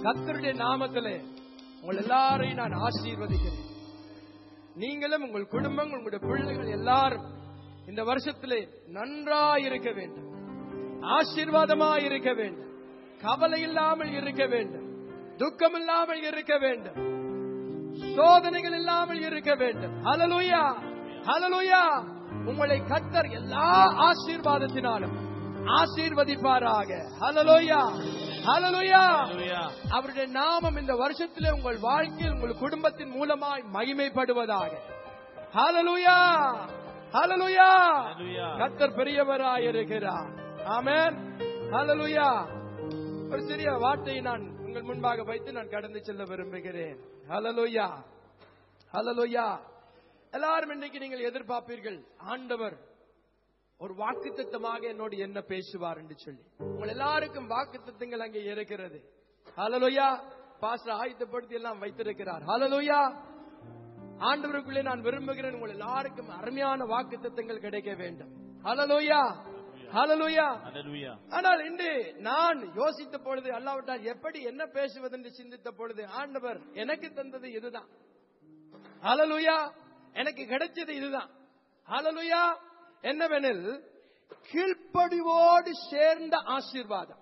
கர்த்தருடைய நாமத்திலே உங்கள் எல்லாரையும் நான் ஆசீர்வதிக்கிறேன் நீங்களும் உங்கள் குடும்பம் உங்களுடைய பிள்ளைகள் எல்லாரும் இந்த வருஷத்திலே நன்றாய் இருக்க வேண்டும் ஆசீர்வாதமாய் இருக்க வேண்டும் கவலை இல்லாமல் இருக்க வேண்டும் துக்கம் இல்லாமல் இருக்க வேண்டும் சோதனைகள் இல்லாமல் இருக்க வேண்டும் ஹalleluya ஹalleluya உங்களை கத்தர் எல்லா ஆசீர்வாதத்தினாலும் ஆசீர்வதிப்பாராக ஹalleluya ஹalleluya அவருடைய நாமம் இந்த வருஷத்திலே உங்கள் வாழ்க்கையில் உங்கள் குடும்பத்தின் மூலமாய் மகிமைப்படுவதாக ஹalleluya ஹalleluya Hallelujah. கத்தர் பெரியவராய் இருக்கிறார் ஆமென் ஹalleluya ஒரு சிறிய வார்த்தையை நான் உங்கள் முன்பாக வைத்து நான் கடந்து செல்ல விரும்புகிறேன் ஹalleluya ஹalleluya எல்லாரும் இன்றைக்கு நீங்கள் எதிர்பார்ப்பீர்கள் ஆண்டவர் ஒரு வாக்குத்தத்தமாக என்னோடு என்ன பேசுவார் என்று சொல்லி உங்கள் எல்லாருக்கும் வாக்குத்தத்தங்கள் அங்கே இருக்கிறது ஹalleluya பாஸ்டர் ஆயத்தப்படுத்தி எல்லாம் வைத்திருக்கிறார் ஹalleluya ஆண்டவருக்குள்ளே நான் விரும்புகிறேன் உங்கள் எல்லாருக்கும் அருமையான வாக்குத்தத்தங்கள் கிடைக்க வேண்டும் ஹalleluya ஹalleluya Hallelujah. ஆனால் இன்று நான் யோசித்த பொழுது அல்லாவிட்டால் எப்படி என்ன பேசுவது என்று சிந்தித்த பொழுது ஆண்டவர் எனக்கு தந்தது இதுதான் ஹalleluya எனக்கு கிடைச்சது இதுதான் ஹalleluya என்னவெனில் கீழ்ப்படிவோடு சேர்ந்த ஆசீர்வாதம்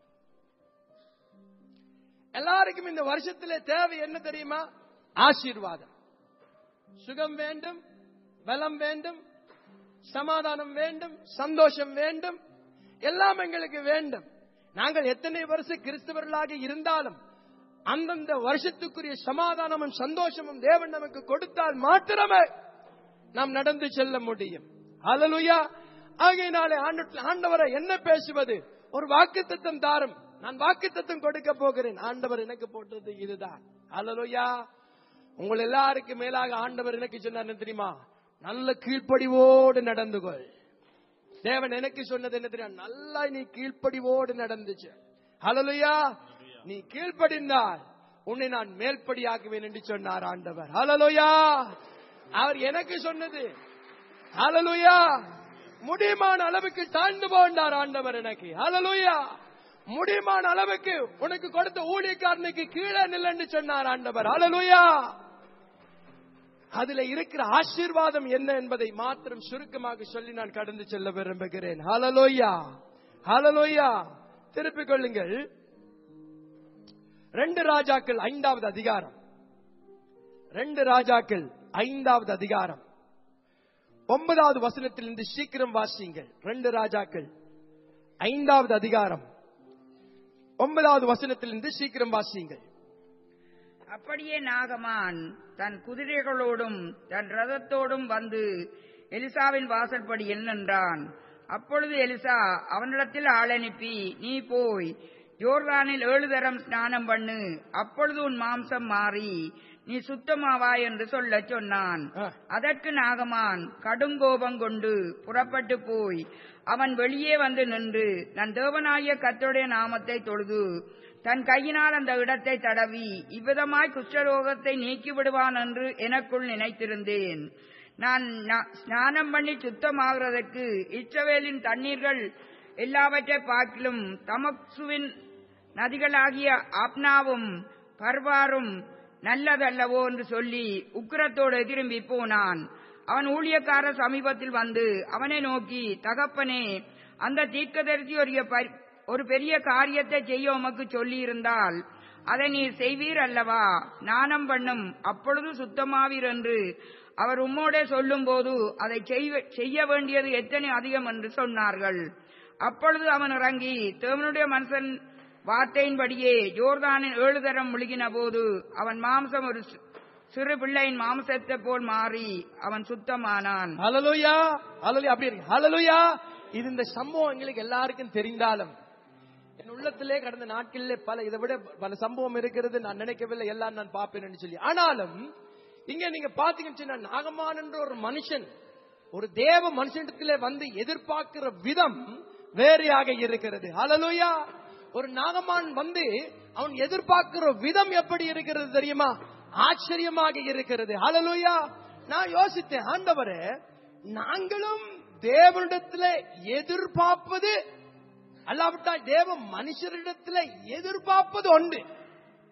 எல்லாருக்கும் இந்த வருஷத்திலே தேவை என்ன தெரியுமா ஆசீர்வாதம் சுகம் வேண்டும் பலம் வேண்டும் சமாதானம் வேண்டும் சந்தோஷம் வேண்டும் எல்லாம் எங்களுக்கு வேண்டும் நாங்கள் எத்தனை வருஷம் கிறிஸ்தவர்களாக இருந்தாலும் அந்தந்த வருஷத்துக்குரிய சமாதானமும் சந்தோஷமும் தேவன் நமக்கு கொடுத்தால் மாத்திரமே நாம் நடந்து செல்ல முடியும் ஹalleluya ஆகையினாலே ஆண்டு- ஆண்டவரை என்ன பேசுவது ஒரு வாக்குத்தத்தம் தாரும் நான் வாக்குத்தத்தம் கொடுக்க போகிறேன் ஆண்டவர் எனக்கு போட்டது இதுதான் ஹalleluya உங்கள் எல்லாருக்கும் மேலாக ஆண்டவர் எனக்கு சொன்னார் என்ன தெரியுமா நல்ல கீழ்ப்படிவோடு நடந்து கொள் தேவன் எனக்கு சொன்னது என்ன தெரியும் நல்லா நீ கீழ்ப்படிவோடு நடந்துச்சு ஹalleluya நீ கீழ்ப்படிந்தால் உன்னை நான் மேல்படியாக்குவேன் என்று சொன்னார் ஆண்டவர் ஹalleluya அவர் எனக்கு சொன்னது ஹalleluya முடியுமான அளவுக்கு தாழ்ந்து போண்டார் ஆண்டவர் எனக்கு ஹalleluya முடியுமான அளவுக்கு உனக்கு கொடுத்த ஊழியக்காரனுக்கு கீழே நில்லன்னு சொன்னார் ஆண்டவர் ஹalleluya அதுல இருக்கிற ஆசீர்வாதம் என்ன என்பதை மாத்திரம் சுருக்கமாக சொல்லி நான் கடந்து செல்ல விரும்புகிறேன் ஹalleluya ஹalleluya திருப்பிக் கொள்ளுங்கள் ரெண்டு ராஜாக்கள் ஐந்தாவது அதிகாரம் ரெண்டு ராஜாக்கள் ஐந்தாவது அதிகாரம் ஒன்பதாவது வசனத்திலிருந்து சீக்கிரம் வாசியுங்கள் ரெண்டு ராஜாக்கள் ஐந்தாவது அதிகாரம் ஒன்பதாவது வசனத்திலிருந்து சீக்கிரம் வாசியுங்கள் அப்படியே நாகமான் தன் குதிரைகளோடும் தன் ரதத்தோடும் வந்து எலிசாவின் வாசற்படியில் நின்றான் அப்பொழுது எலிசா அவனிடத்தில் ஆள் அனுப்பி நீ போய் யோர்தானில் ஏழு தரம் ஸ்நானம் பண்ணு அப்பொழுது உன் மாம்சம் மாறி நீ சுத்தமாவாய் என்று சொல்லச் சொன்னான் ஆ. அதற்கு நாகமான் கடுங்கோபம் கொண்டு புறப்பட்டு போய் அவன் வெளியே வந்து நின்று தன் தேவனாகிய கர்த்தருடைய நாமத்தை தொழுது தன் கையினால் அந்த இடத்தை தடவி இவ்விதமாய் குஷ்டரோகத்தை நீக்கி விடுவான் என்று எனக்குள் நினைத்திருந்தேன் நான் நா- ஸ்நானம் பண்ணி சுத்தமாகிறதற்கு இஸ்ரவேலின் தண்ணீர்கள் எல்லாவற்றை பார்க்கிலும் தமக்சுவின் நதிகளாகிய ஆப்னாவும் பர்வாரும் நல்லதல்லவோ என்று சொல்லி உக்கிரத்தோடு திரும்பி போனான் அவன் ஊழியக்கார சமீபத்தில் வந்து அவனை நோக்கி தகப்பனே அந்த தீர்க்கதரிசி ஒரு பரி- ஒரு பெரிய காரியத்தை செய்ய உமக்கு சொல்லியிருந்தால் அதை நீர் செய்வீர் அல்லவா நாணம் பண்ணும் அப்பொழுது சுத்தமாவீர் என்று அவர் உம்மோடே சொல்லும்போது அதை செய்வ- செய்ய வேண்டியது எத்தனை அதிகம் என்று சொன்னார்கள் அப்பொழுது அவன் இறங்கி தேவனுடைய மனுஷன் வார்த்தையின்படியே ஜோர்தானின் ஏழு தரம் முழுகின போது அவன் மாம்சம் ஒரு சி- சிறு பிள்ளையின் மாம்சத்தை போல் மாறி அவன் சுத்தமானான் ஹalleluya ஹalleluya அப்படி இருக்கு ஹalleluya இது இந்த சம்பவம் எங்களுக்கு எல்லாருக்கும் தெரிந்தாலும் என் உள்ளத்திலே கடந்த நாட்களிலே பல இதை விட பல சம்பவம் இருக்கிறது நான் நினைக்கவில்லை எல்லாம் நான் பார்ப்பேன் சொல்லி ஆனாலும் இங்க நீங்க பாத்தீங்கன்னு சொன்னா நாகமான் என்ற ஒரு மனுஷன் ஒரு தேவ மனுஷனிடத்திலே வந்து எதிர்பார்க்கிற விதம் வேறையாக இருக்கிறது ஹalleluya ஒரு நாகமான் வந்து அவன் எதிர்பார்க்கிற விதம் எப்படி இருக்கிறது தெரியுமா ஆச்சரியமாக இருக்கிறது ஹalleluya நான் யோசித்தேன் ஆண்டவரே நாங்களும் தேவனிடத்துல எதிர்பார்ப்பது அல்லாவிட்டால் தேவ மனுஷரிடத்துல எதிர்பார்ப்பது உண்டு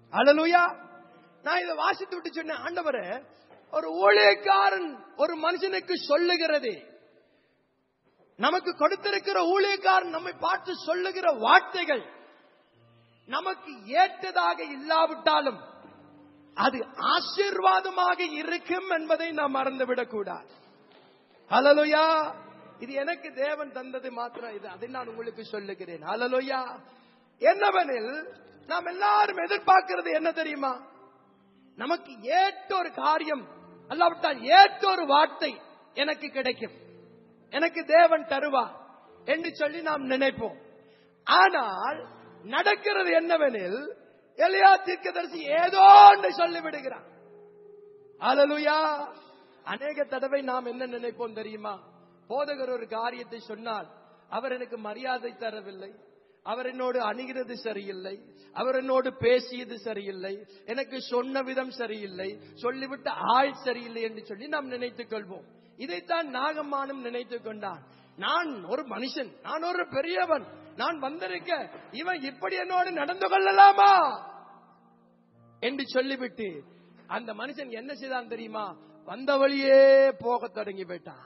அலலுயா நான் இதை வாசித்து விட்டு சொன்னேன் ஆண்டவரே ஒரு ஊழியக்காரன் ஒரு மனுஷனுக்கு சொல்லுகிறது நமக்கு கொடுத்திருக்கிற ஊழியக்காரன் நம்மை பார்த்து சொல்லுகிற வார்த்தைகள் நமக்கு ஏற்றதாக இல்லாவிட்டாலும் அது ஆசீர்வாதமாக இருக்கும் என்பதை நாம் மறந்துவிடக் கூடாது ஹலலுயா இது எனக்கு தேவன் தந்தது மாத்திரம் இது அதை நான் உங்களுக்கு சொல்லுகிறேன் ஹலலுயா என்னவெனில் நாம் எல்லாரும் எதிர்பார்க்கிறது என்ன தெரியுமா நமக்கு ஏற்ற ஒரு காரியம் அல்லாவிட்டால் ஏற்ற ஒரு வார்த்தை எனக்கு கிடைக்கும் எனக்கு தேவன் தருவார் என்று சொல்லி நாம் நினைப்போம் ஆனால் நடக்கிறது என்னவெனில் எலியா தீர்க்கதரிசி ஏதோ ஒன்று சொல்லி விடுகிறான் அலலுயா அநேக தடவை நாம் என்ன நினைப்போம் தெரியுமா போதகர் ஒரு காரியத்தை சொன்னால் அவர் எனக்கு மரியாதை தரவில்லை அவர் என்னோடு அணுகிறது சரியில்லை அவர் என்னோடு பேசியது சரியில்லை எனக்கு சொன்ன விதம் சரியில்லை சொல்லிவிட்ட ஆள் சரியில்லை என்று சொல்லி நாம் நினைத்துக் கொள்வோம் இதைத்தான் நாகம்மானும் நினைத்துக் கொண்டான் நான் ஒரு மனுஷன் நான் ஒரு பெரியவன் நான் வந்திருக்க இவன் இப்படி என்னோடு நடந்து கொள்ளலாமா என்று சொல்லிவிட்டு அந்த மனுஷன் என்ன செய்தான் தெரியுமா வந்த வழியே போக தொடங்கி போயிட்டான்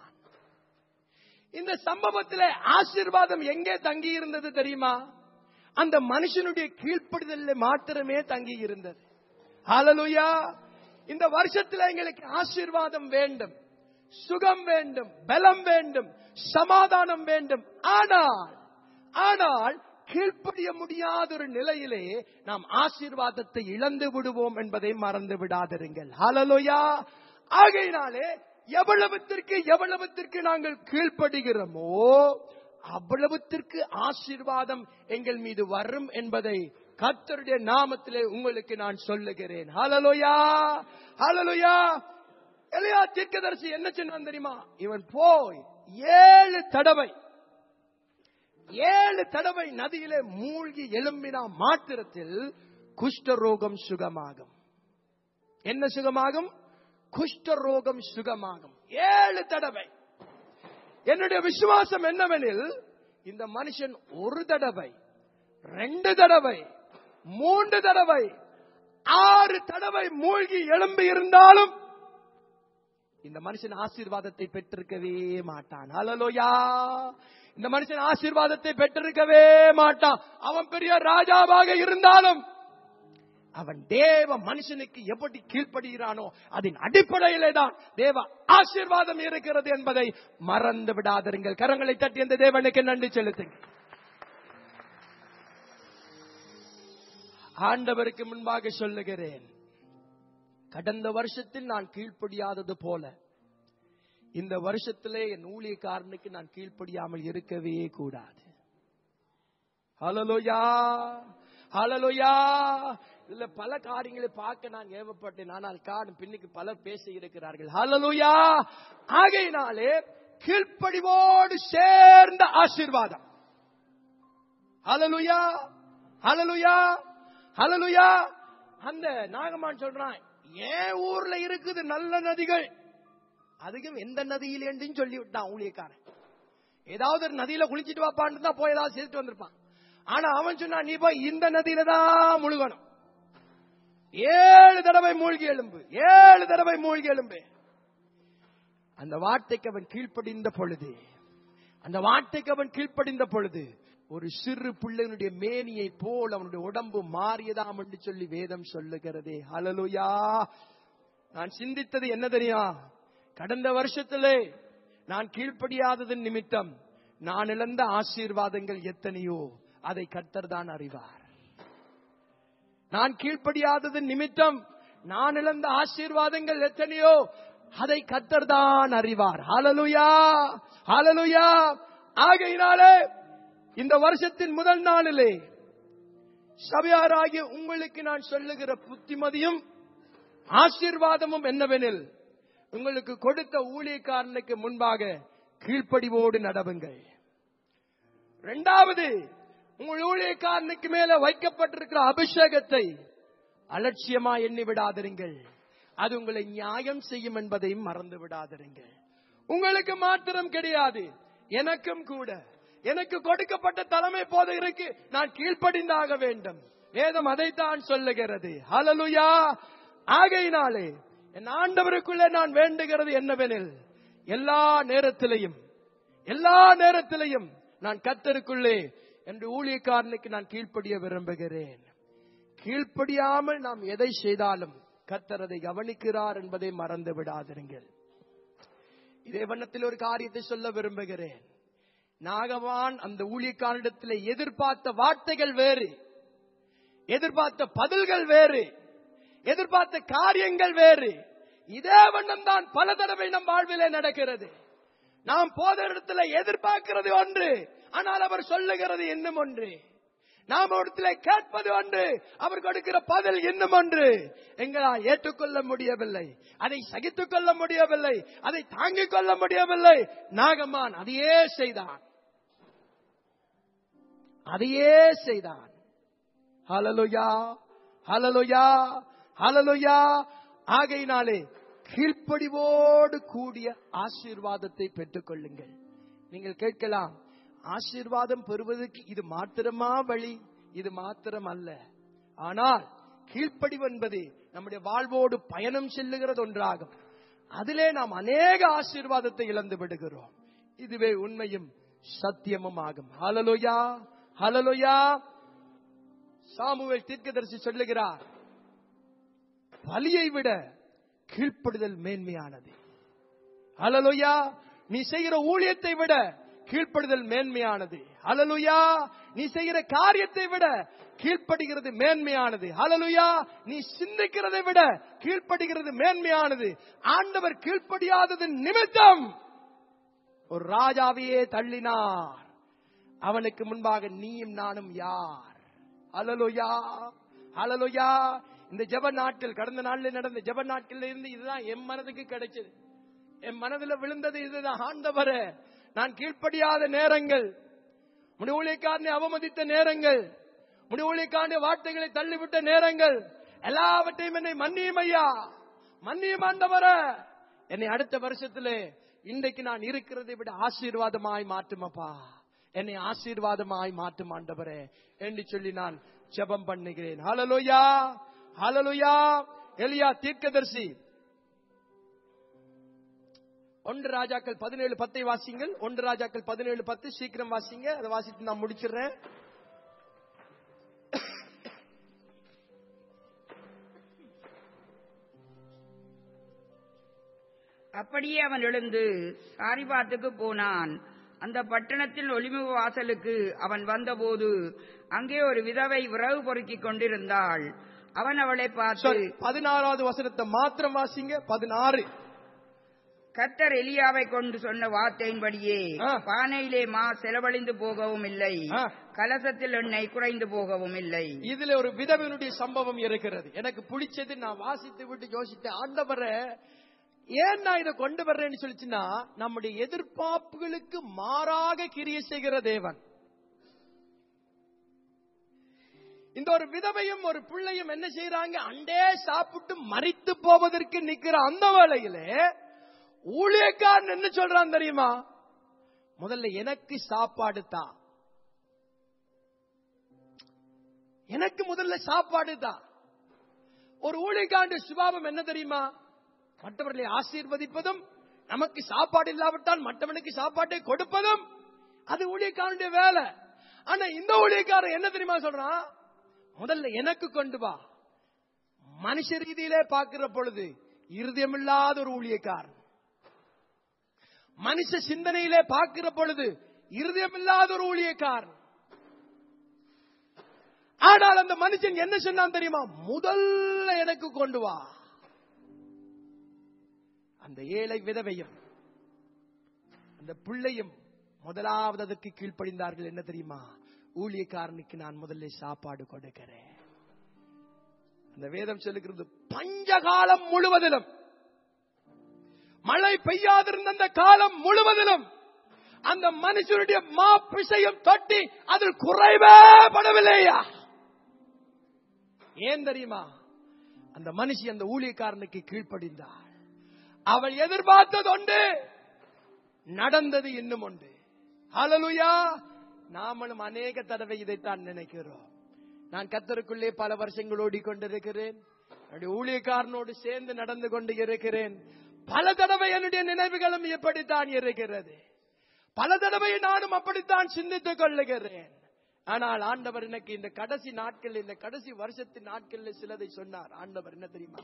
இந்த சம்பவத்திலே ஆசீர்வாதம் எங்கே தங்கி இருந்தது தெரியுமா அந்த மனுஷனுடைய கீழ்ப்படுதலில் மாத்திரமே தங்கி இருந்தது ஹalleluya இந்த வருஷத்துல எங்களுக்கு ஆசீர்வாதம் வேண்டும் சுகம் வேண்டும் பலம் வேண்டும் சமாதானம் வேண்டும் ஆனால் ஆனால் கீழ்ப்படிய முடியாத ஒரு நிலையிலே நாம் ஆசீர்வாதத்தை இழந்து விடுவோம் என்பதை மறந்து விடாதிருங்கள் ஹalleluya ஆகையினாலே எவ்வளவுத்திற்கு எவ்வளவுத்திற்கு நாங்கள் கீழ்ப்படுகிறோமோ அவ்வளவுத்திற்கு ஆசீர்வாதம் எங்கள் மீது வரும் என்பதை கர்த்தருடைய நாமத்திலே உங்களுக்கு நான் சொல்லுகிறேன் ஹalleluya ஹalleluya எலியா தீர்க்கதரிசி என்ன சொன்னான் தெரியுமா இவன் போய் ஏழு தடவை ஏழு தடவை நதியிலே மூழ்கி எழும்பினா மாத்திரத்தில் குஷ்டரோகம் சுகமாகும் என்ன சுகமாகும் குஷ்டரோகம் சுகமாகும் ஏழு தடவை என்னுடைய விசுவாசம் என்னவெனில் இந்த மனுஷன் ஒரு தடவை ரெண்டு தடவை மூன்று தடவை ஆறு தடவை மூழ்கி எழும்பி இருந்தாலும் இந்த மனுஷன் ஆசீர்வாதத்தை பெற்றிருக்கவே மாட்டான் ஹalleluya இந்த மனுஷன் ஆசீர்வாதத்தை பெற்றிருக்கவே மாட்டான் அவன் பெரிய ராஜாவாக இருந்தாலும் அவன் தேவ மனுஷனுக்கு எப்படி கீழ்ப்படுகிறானோ அதன் அடிப்படையிலே தான் தேவ ஆசீர்வாதம் இருக்கிறது என்பதை மறந்து விடாதிருங்கள் கரங்களை தட்டி அந்த தேவனுக்கு நன்றி செலுத்துங்க ஆண்டவருக்கு முன்பாக சொல்லுகிறேன் கடந்த வருஷத்தில் நான் கீழ்ப்படியாதது போல இந்த வருஷத்திலே என் ஊழியக்காரனுக்கு நான் கீழ்ப்படியாமல் இருக்கவே கூடாது ஹலலோயா ஹலலோயா இதுல பல காரியங்களை பார்க்க நான் ஏவப்பட்டேன் ஆனால் காணும் பின்னுக்கு பலர் பேச இருக்கிறார்கள் ஹலலோயா ஆகையினாலே கீழ்ப்படிவோடு சேர்ந்த ஆசீர்வாதம் ஹலலுயா ஹலலுயா ஹலலுயா அந்த நாகமான் சொல்றான் என் ஊர்ல இருக்குது நல்ல நதிகள் அதுக்கும் எந்த நதியில் என்று சொல்லி விட்டான் ஊழியக்காரன் ஏதாவது ஒரு நதியில குளிச்சிட்டு வாப்பான்னு தான் போய் ஏதாவது சேர்த்து வந்திருப்பான் ஆனா அவன் சொன்னான் நீ போய் இந்த நதியில தான் முழுகணும் ஏழு தடவை மூழ்கி எலும்பு ஏழு தடவை மூழ்கி எலும்பு அந்த வார்த்தைக்கு அவன் கீழ்ப்படிந்த பொழுது அந்த வார்த்தைக்கு அவன் கீழ்ப்படிந்த பொழுது ஒரு சிறு பிள்ளையினுடைய மேனியை போல் அவனுடைய உடம்பு மாறியதாம் என்று சொல்லி வேதம் சொல்லுகிறதே ஹலலுயா நான் சிந்தித்தது என்ன தெரியும் கடந்த வருஷத்திலே நான் கீழ்ப்படியாததன் நிமித்தம் நான் இழந்த ஆசீர்வாதங்கள் எத்தனையோ அதை கர்த்தர் தான் அறிவார் நான் கீழ்ப்படியாததன் நிமித்தம் நான் இழந்த ஆசீர்வாதங்கள் எத்தனையோ அதை கர்த்தர் தான் அறிவார் ஹalleluya ஹalleluya ஆகையினாலே இந்த வருஷத்தின் முதல் நாளிலே சபையாராகிய உங்களுக்கு நான் சொல்லுகிற புத்திமதியும் ஆசீர்வாதமும் என்னவெனில் உங்களுக்கு கொடுத்த ஊழியக்காரனுக்கு முன்பாக கீழ்ப்படிவோடு நடவுங்கள் இரண்டாவது உங்கள் ஊழியக்காரனுக்கு மேல வைக்கப்பட்டிருக்கிற அபிஷேகத்தை அலட்சியமா எண்ணி விடாதிருங்கள் அது உங்களை நியாயம் செய்யும் என்பதையும் மறந்து விடாதிருங்கள் உங்களுக்கு மாத்திரம் கிடையாது எனக்கும் கூட எனக்கு கொடுக்கப்பட்ட தலைமை போத இருக்கு நான் கீழ்ப்படிந்தாக வேண்டும் வேதம் அதைத்தான் சொல்லுகிறது ஹalleluya ஆகையினாலே என் ஆண்டவருக்குள்ளே நான் வேண்டுகிறது என்னவெனில் எல்லா நேரத்திலையும் எல்லா நேரத்திலையும் நான் கத்தருக்குள்ளே என்று ஊழியக்காரனுக்கு நான் கீழ்ப்படிய விரும்புகிறேன் கீழ்ப்படியாமல் நாம் எதை செய்தாலும் கர்த்தர் அதை கவனிக்கிறார் என்பதை மறந்து விடாதிருங்கள் இதே வண்ணத்தில் ஒரு காரியத்தை சொல்ல விரும்புகிறேன் நாகவான் அந்த ஊழியக்காரிடத்தில் எதிர்பார்த்த வார்த்தைகள் வேறு எதிர்பார்த்த பதில்கள் வேறு எதிர்பார்த்த காரியங்கள் வேறு இதே வண்ணம் தான் பல தடவை நம் வாழ்விலே நடக்கிறது நாம் போத இடத்துல எதிர்பார்க்கிறது ஒன்று ஆனால் அவர் சொல்லுகிறது இன்னும் ஒன்று நாம் இடத்துல கேட்பது ஒன்று அவர் கொடுக்கிற பதில் இன்னும் ஒன்று எங்களால் ஏற்றுக்கொள்ள முடியவில்லை அதை சகித்துக் கொள்ள முடியவில்லை அதை தாங்கிக் கொள்ள முடியவில்லை நாகமான் அதையே செய்தான் அதையே செய்தான் ஹலலுயா ஹலலுயா ஹலலுயா ஆகையினாலே கீழ்ப்படிவோடு கூடிய ஆசீர்வாதத்தை பெற்றுக் கொள்ளுங்கள் நீங்கள் கேட்கலாம் ஆசீர்வாதம் பெறுவதற்கு இது மாத்திரமா வழி இது மாத்திரம் அல்ல ஆனால் கீழ்ப்படிவு என்பது நம்முடைய வாழ்வோடு பயணம் செல்லுகிறது ஒன்றாகும் அதிலே நாம் அநேக ஆசீர்வாதத்தை இழந்து விடுகிறோம் இதுவே உண்மையும் சத்தியமும் ஆகும் ஹலலுயா ஹலலுயா சாமுவேல் தீர்க்கதரிசி சொல்லுகிறார் பலியை விட கீழ்ப்படுதல் மேன்மையானது அலலுயா நீ செய்கிற ஊழியத்தை விட கீழ்ப்படுதல் மேன்மையானது அலலுயா நீ செய்கிற காரியத்தை விட கீழ்ப்படுகிறது மேன்மையானது அலலுயா நீ சிந்திக்கிறதை விட கீழ்ப்படுகிறது மேன்மையானது ஆண்டவர் கீழ்ப்படியாதது நிமித்தம் ஒரு ராஜாவையே தள்ளினார் அவனுக்கு முன்பாக நீயும் நானும் யார் அலலுயா அலலுயா இந்த ஜெப நாட்கள் கடந்த நாளில் நடந்த ஜெப நாட்கள்ல இருந்து இதுதான் என் மனதுக்கு கிடைச்சது என் மனதுல விழுந்தது இதுதான் ஆண்டவரே நான் கீழ்ப்படியாத நேரங்கள் முடி ஊழியக்காரனை அவமதித்த நேரங்கள் முடி ஊழியக்காரனுடைய வார்த்தைகளை தள்ளிவிட்ட நேரங்கள் எல்லாவற்றையும் என்னை மன்னியும் ஐயா மன்னியும் ஆண்டவரே என்னை அடுத்த வருஷத்திலே இன்றைக்கு நான் இருக்கிறதை விட ஆசீர்வாதமாய் மாற்றுமப்பா என்னை ஆசீர்வாதமாய் மாற்றும் ஆண்டவரே என்று சொல்லி நான் ஜெபம் பண்ணுகிறேன் ஹalleluya ஹalleluya எலியா தீர்க்கதரிசி ஒன்று ராஜாக்கள் பதினேழு பத்தை வாசிங்கள் ஒன்று ராஜாக்கள் பதினேழு பத்து சீக்கிரம் வாசிங்க அதை வாசித்து நான் முடிச்சிடுறேன் அப்படியே அவன் எழுந்து சாரிபாத்துக்கு போனான் அந்த பட்டணத்தில் ஒளிமுக வாசலுக்கு அவன் வந்தபோது அங்கே ஒரு விதவை விறகு பொறுக்கிக் கொண்டிருந்தாள் அவன் அவளை பார்த்து சரி, பதினாறாவது வசனத்தை மாத்திரம் வாசிங்க பதினாறு கர்த்தர் எலியாவை கொண்டு சொன்ன வார்த்தையின்படியே ஆ. பானையிலே மா செலவழிந்து போகவும் இல்லை ஆ. கலசத்தில் எண்ணெய் குறைந்து போகவும் இல்லை இதுல ஒரு விதவினுடைய சம்பவம் இருக்கிறது எனக்கு பிடிச்சது நான் வாசித்து விட்டு யோசித்தேன் ஆண்டவரை ஏன் நான் இதை கொண்டு வர்றேன்னு சொல்லிச்சுன்னா நம்முடைய எதிர்பார்ப்புகளுக்கு மாறாக கிரியை செய்கிற தேவன் இந்த ஒரு விதவையும் ஒரு பிள்ளையும் என்ன செய்யறாங்க அண்டே சாப்பிட்டு மறித்து போவதற்கு நிக்கிற அந்த வேளையிலே ஊழியக்காரன் என்ன சொல்றான் தெரியுமா முதல்ல எனக்கு சாப்பாடு தான் எனக்கு முதல்ல சாப்பாடு தான் ஒரு ஊழியக்காரனுடைய சுபாவம் என்ன தெரியுமா மற்றவர்களை ஆசீர்வதிப்பதும் நமக்கு சாப்பாடு இல்லாவிட்டால் மற்றவனுக்கு சாப்பாட்டை கொடுப்பதும் அது ஊழியக்காரனுடைய வேலை ஆனா இந்த ஊழியக்காரன் என்ன தெரியுமா சொல்றான் முதல்ல எனக்கு கொண்டு வா மனுஷ ரீதியிலே பார்க்கிற பொழுது இருதயமில்லாத ஒரு ஊழியக்காரன் மனுஷ சிந்தனையிலே பார்க்கிற பொழுது இருதயமில்லாத ஒரு ஊழியக்காரன் ஆனால் அந்த மனுஷன் என்ன சொன்னான் தெரியுமா முதல்ல எனக்கு கொண்டு வா அந்த ஏழை விதவையும் அந்த பிள்ளையும் முதலாவது அதற்கு கீழ்ப்படிந்தார்கள் என்ன தெரியுமா ஊழியக்காரனுக்கு நான் முதல்ல சாப்பாடு கொடுக்கிறேன் அந்த வேதம் சொல்லுகிறது பஞ்சகாலம் முழுவதிலும் மழை பெய்யாதிருந்த அந்த காலம் முழுவதிலும் அந்த மனுஷனுடைய மா பிசையும் தொட்டி அதில் குறைவே படவில்லையா ஏன் தெரியுமா அந்த மனுஷி அந்த ஊழியக்காரனுக்கு கீழ்ப்படிந்தாள் அவள் எதிர்பார்த்தது உண்டு நடந்தது இன்னும் உண்டு ஹalleluya நாமளும் அநேக தடவை இதைத்தான் நினைக்கிறோம் நான் கத்தருக்குள்ளே பல வருஷங்கள் ஓடிக்கொண்டிருக்கிறேன் என்னுடைய ஊழியக்காரனோடு சேர்ந்து நடந்து கொண்டு இருக்கிறேன் பல தடவை என்னுடைய நினைவுகளும் எப்படித்தான் இருக்கிறது பல தடவை நானும் அப்படித்தான் சிந்தித்துக் கொள்ளுகிறேன் ஆனால் ஆண்டவர் எனக்கு இந்த கடைசி நாட்கள் இந்த கடைசி வருஷத்தின் நாட்கள்ல சிலதை சொன்னார் ஆண்டவர் என்ன தெரியுமா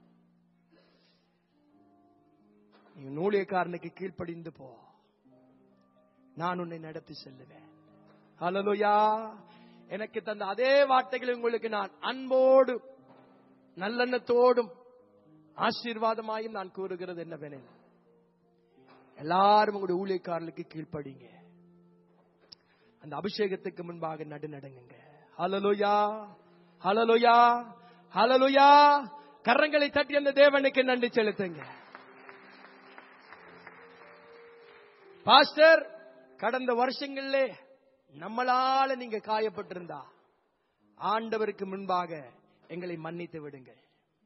நீ உன் ஊழியக்காரனுக்கு கீழ்ப்படிந்து போ நான் உன்னை நடத்தி செல்லுவேன் ஹalleluya எனக்கு தந்த அதே வார்த்தைகளை உங்களுக்கு நான் அன்போடு நல்லெண்ணத்தோடும் ஆசீர்வாதமாயும் நான் கூறுகிறது என்னவெனில் எல்லாரும் உங்களுடைய ஊழியக்காரர்களுக்கு கீழ்ப்படிங்க அந்த அபிஷேகத்துக்கு முன்பாக நடுநடுங்குங்க ஹalleluya ஹalleluya ஹalleluya கரங்களை தட்டி அந்த தேவனுக்கு நன்றி செலுத்துங்க பாஸ்டர் கடந்த வருஷங்களிலே நம்மளால நீங்க காயப்பட்டிருந்தா ஆண்டவருக்கு முன்பாக எங்களை மன்னித்து விடுங்கள்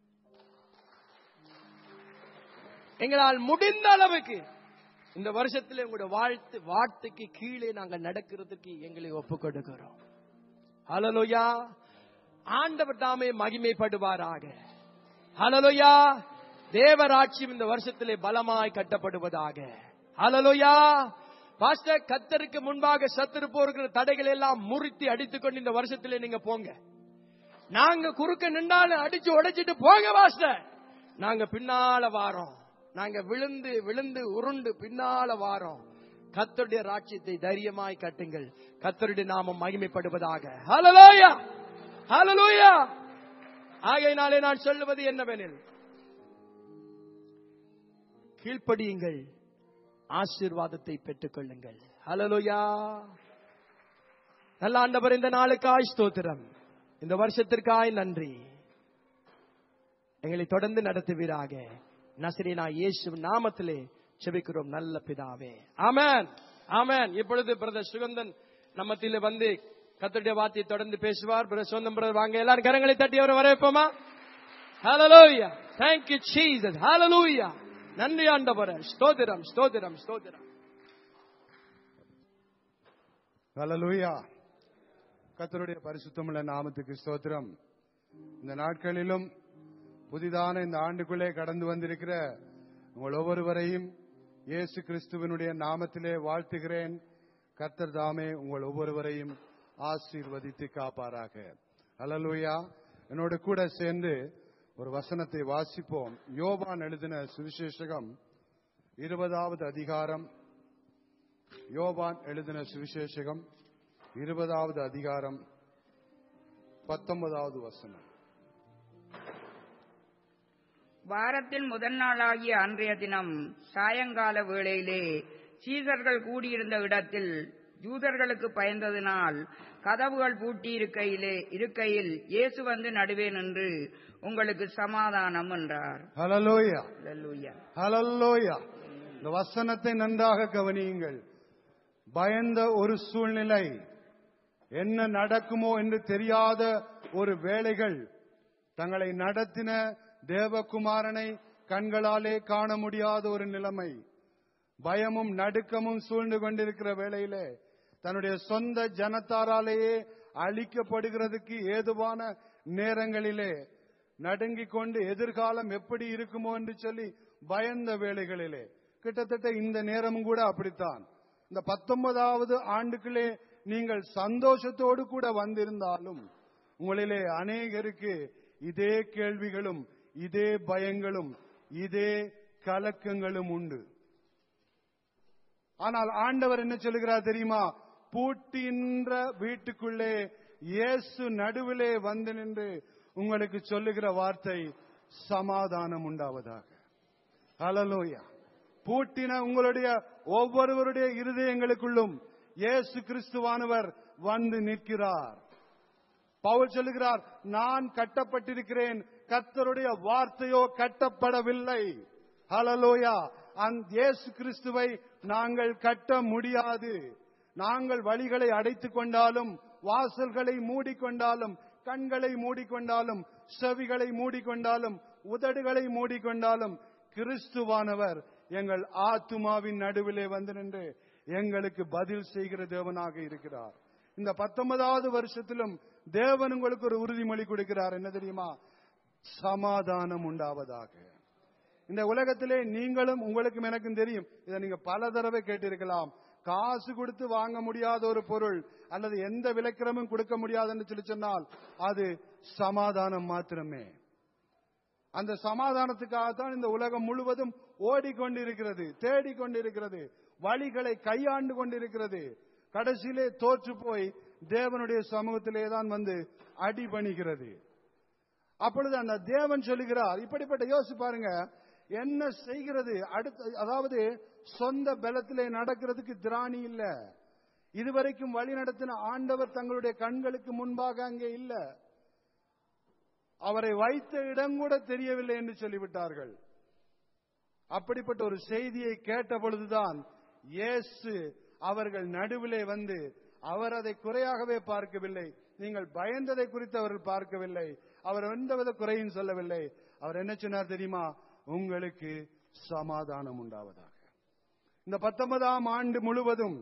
எங்களால் முடிந்த அளவுக்கு இந்த வருஷத்துல உங்களுடைய வாழ்த்து வார்த்தைக்கு கீழே நாங்கள் நடக்கிறதுக்கு எங்களை ஒப்புக் கொடுக்கிறோம் ஹalleluya ஆண்டவர் தாமே மகிமைப்படுவாராக ஹalleluya தேவராட்சியம் இந்த வருஷத்திலே பலமாய் கட்டப்படுவதாக ஹalleluya பாஸ்டர் கத்தருக்கு முன்பாக சத்துரு போருக்கிற தடைகள் எல்லாம் முறித்து அடித்துக் கொண்டு இந்த வருஷத்திலே நீங்க போங்க நாங்க குறுக்க நின்னாலும் அடிச்சு உடைச்சிட்டு போங்க பாஸ்டர் நாங்க பின்னால வாரோம் நாங்க விழுந்து விழுந்து உருண்டு பின்னால வாரோம் கத்தருடைய ராட்சியத்தை தைரியமாய் கட்டுங்கள் கத்தருடைய நாமம் மகிமைப்படுவதாக ஹalleluya ஹalleluya ஆகையினாலே நான் சொல்லுவது என்னவெனில் கீழ்ப்படியுங்கள் ஆசீர்வாதத்தை பெற்றுக் கொள்ளுங்கள் ஹalleluya நல்ல ஆண்டவர் இந்த நாளுக்காய் ஸ்தோத்திரம் இந்த வருஷத்திற்காய் நன்றி எங்களை தொடர்ந்து நடத்துவீராக நசரீனா இயேசு நாமத்திலே செபிக்கிறோம் நல்ல பிதாவே ஆமென் ஆமென் இப்பொழுது பிரதர் சுகந்தன் நம்மத்திலே வந்து கத்தருடைய வார்த்தையை தொடர்ந்து பேசுவார் பிரதர் சுகந்தன் பிரதர் வாங்க எல்லாரும் கரங்களை தட்டி அவரை வரவேற்போமா ஹalleluya thank you jesus hallelujah நன்றி ஆண்டவரே ஸ்தோத்திரம் ஸ்தோத்திரம் ஸ்தோத்திரம் ஹalleluya கர்த்தருடைய பரிசுத்தமுள்ள நாமத்துக்கு ஸ்தோத்திரம் இந்த நாட்களிலும் புதிதான இந்த ஆண்டுக்குள்ளே கடந்து வந்திருக்கிற உங்கள் ஒவ்வொருவரையும் இயேசு கிறிஸ்துவனுடைய நாமத்திலே வாழ்த்துகிறேன் கர்த்தர் தாமே உங்கள் ஒவ்வொருவரையும் ஆசீர்வதித்து காப்பாராக ஹalleluya என்னோட கூட சேர்ந்து ஒரு வசனத்தை வாசிப்போம் யோவான் எழுதின சுவிசேஷகம் இருபதாவது அதிகாரம் யோவான் எழுதின சுவிசேஷகம் இருபதாவது அதிகாரம் பத்தொன்பதாவது வசனம் வாரத்தின் முதல் நாளாகிய அன்றைய தினம் சாயங்கால வேளையிலே சீசர்கள் கூடியிருந்த இடத்தில் யூதர்களுக்கு பயந்ததினால் கதவுகள் பூட்டி இருக்கையிலே இருக்கையில் இயேசு வந்து நடுவே நின்று உங்களுக்கு சமாதானம் என்றார் ஹalleluya அல்லேலூயா. ஹalleluya இந்த வசனத்தை நன்றாக கவனியுங்கள் பயந்த ஒரு சூழ்நிலை என்ன நடக்குமோ என்று தெரியாத ஒரு வேளைகள் தங்களை நடத்தின தேவகுமாரனை கண்களாலே காண முடியாத ஒரு நிலைமை பயமும் நடுக்கமும் சூழ்ந்து கொண்டிருக்கிற வேளையிலே தன்னுடைய சொந்த ஜனத்தாராலேயே அழிக்கப்படுகிறதுக்கு ஏதுவான நேரங்களிலே நடுங்கிக் கொண்டு எதிர்காலம் எப்படி இருக்குமோ என்று சொல்லி பயந்த வேளைகளிலே கிட்டத்தட்ட இந்த நேரமும் கூட அப்படித்தான் இந்த பத்தொன்பதாவது ஆண்டுகளே நீங்கள் சந்தோஷத்தோடு கூட வந்திருந்தாலும் உங்களிலே அநேகருக்கு இதே கேள்விகளும் இதே பயங்களும் இதே கலக்கங்களும் உண்டு ஆனால் ஆண்டவர் என்ன சொல்லுகிறார் தெரியுமா பூட்டின்ற வீட்டுக்குள்ளே இயேசு நடுவிலே வந்து நின்று உங்களுக்கு சொல்லுகிற வார்த்தை சமாதானம் உண்டாவதாக ஹalleluya பூட்டின உங்களுடைய ஒவ்வொருவருடைய இருதயங்களுக்குள்ளும் இயேசு கிறிஸ்துவானவர் வந்து நிற்கிறார் பவுல் சொல்லுகிறார் நான் கட்டப்பட்டிருக்கிறேன் கர்த்தருடைய வார்த்தையோ கட்டப்படவில்லை ஹalleluya அந்த இயேசு கிறிஸ்துவை நாங்கள் கட்ட முடியாது நாங்கள் வழிகளை அடைத்துக் கொண்டாலும் வாசல்களை மூடிக்கொண்டாலும் கண்களை மூடிக்கொண்டாலும் செவிகளை மூடிக்கொண்டாலும் உதடுகளை மூடிக்கொண்டாலும் கிறிஸ்துவானவர் எங்கள் ஆத்துமாவின் நடுவிலே வந்து நின்று எங்களுக்கு பதில் செய்கிற தேவனாக இருக்கிறார் இந்த பத்தொன்பதாவது வருஷத்திலும் தேவன் உங்களுக்கு ஒரு உறுதிமொழி கொடுக்கிறார் என்ன தெரியுமா சமாதானம் உண்டாவதாக இந்த உலகத்திலே நீங்களும் உங்களுக்கும் எனக்கும் தெரியும் இதை நீங்க பல தடவை கேட்டிருக்கலாம் காசு கொடுத்து வாங்க முடியாத ஒரு பொருள் அல்லது எந்த விலக்கிரமும் கொடுக்க முடியாதுன்னு சொல்லி சொன்னால் அது சமாதானம் மாத்திரமே அந்த சமாதானத்துக்காகத்தான் இந்த உலகம் முழுவதும் ஓடிக்கொண்டிருக்கிறது தேடிக்கொண்டிருக்கிறது வழிகளை கையாண்டு கொண்டிருக்கிறது கடைசியிலே தோற்று போய் தேவனுடைய சமூகத்திலே தான் வந்து அடிபணிகிறது அப்பொழுது அந்த தேவன் சொல்லுகிறார் இப்படிப்பட்ட யோசிச்சு பாருங்க என்ன செய்கிறது அடுத்த அதாவது சொந்த பலத்திலே நடக்கிறதுக்கு திராணி இல்ல இதுவரைக்கும் வழி நடத்தின ஆண்டவர் தங்களுடைய கண்களுக்கு முன்பாக அங்கே இல்ல அவரை வைத்த இடம் கூட தெரியவில்லை என்று சொல்லிவிட்டார்கள் அப்படிப்பட்ட ஒரு செய்தியை கேட்ட பொழுதுதான் இயேசு அவர்கள் நடுவிலே வந்து அவர் அதை குறையாகவே பார்க்கவில்லை நீங்கள் பயந்ததை குறித்து அவர்கள் பார்க்கவில்லை அவர் எந்தவித குறையும் சொல்லவில்லை அவர் என்ன சொன்னார் தெரியுமா உங்களுக்கு சமாதானம் உண்டாவதாக இந்த பத்தொன்பதாம் ஆண்டு முழுவதும்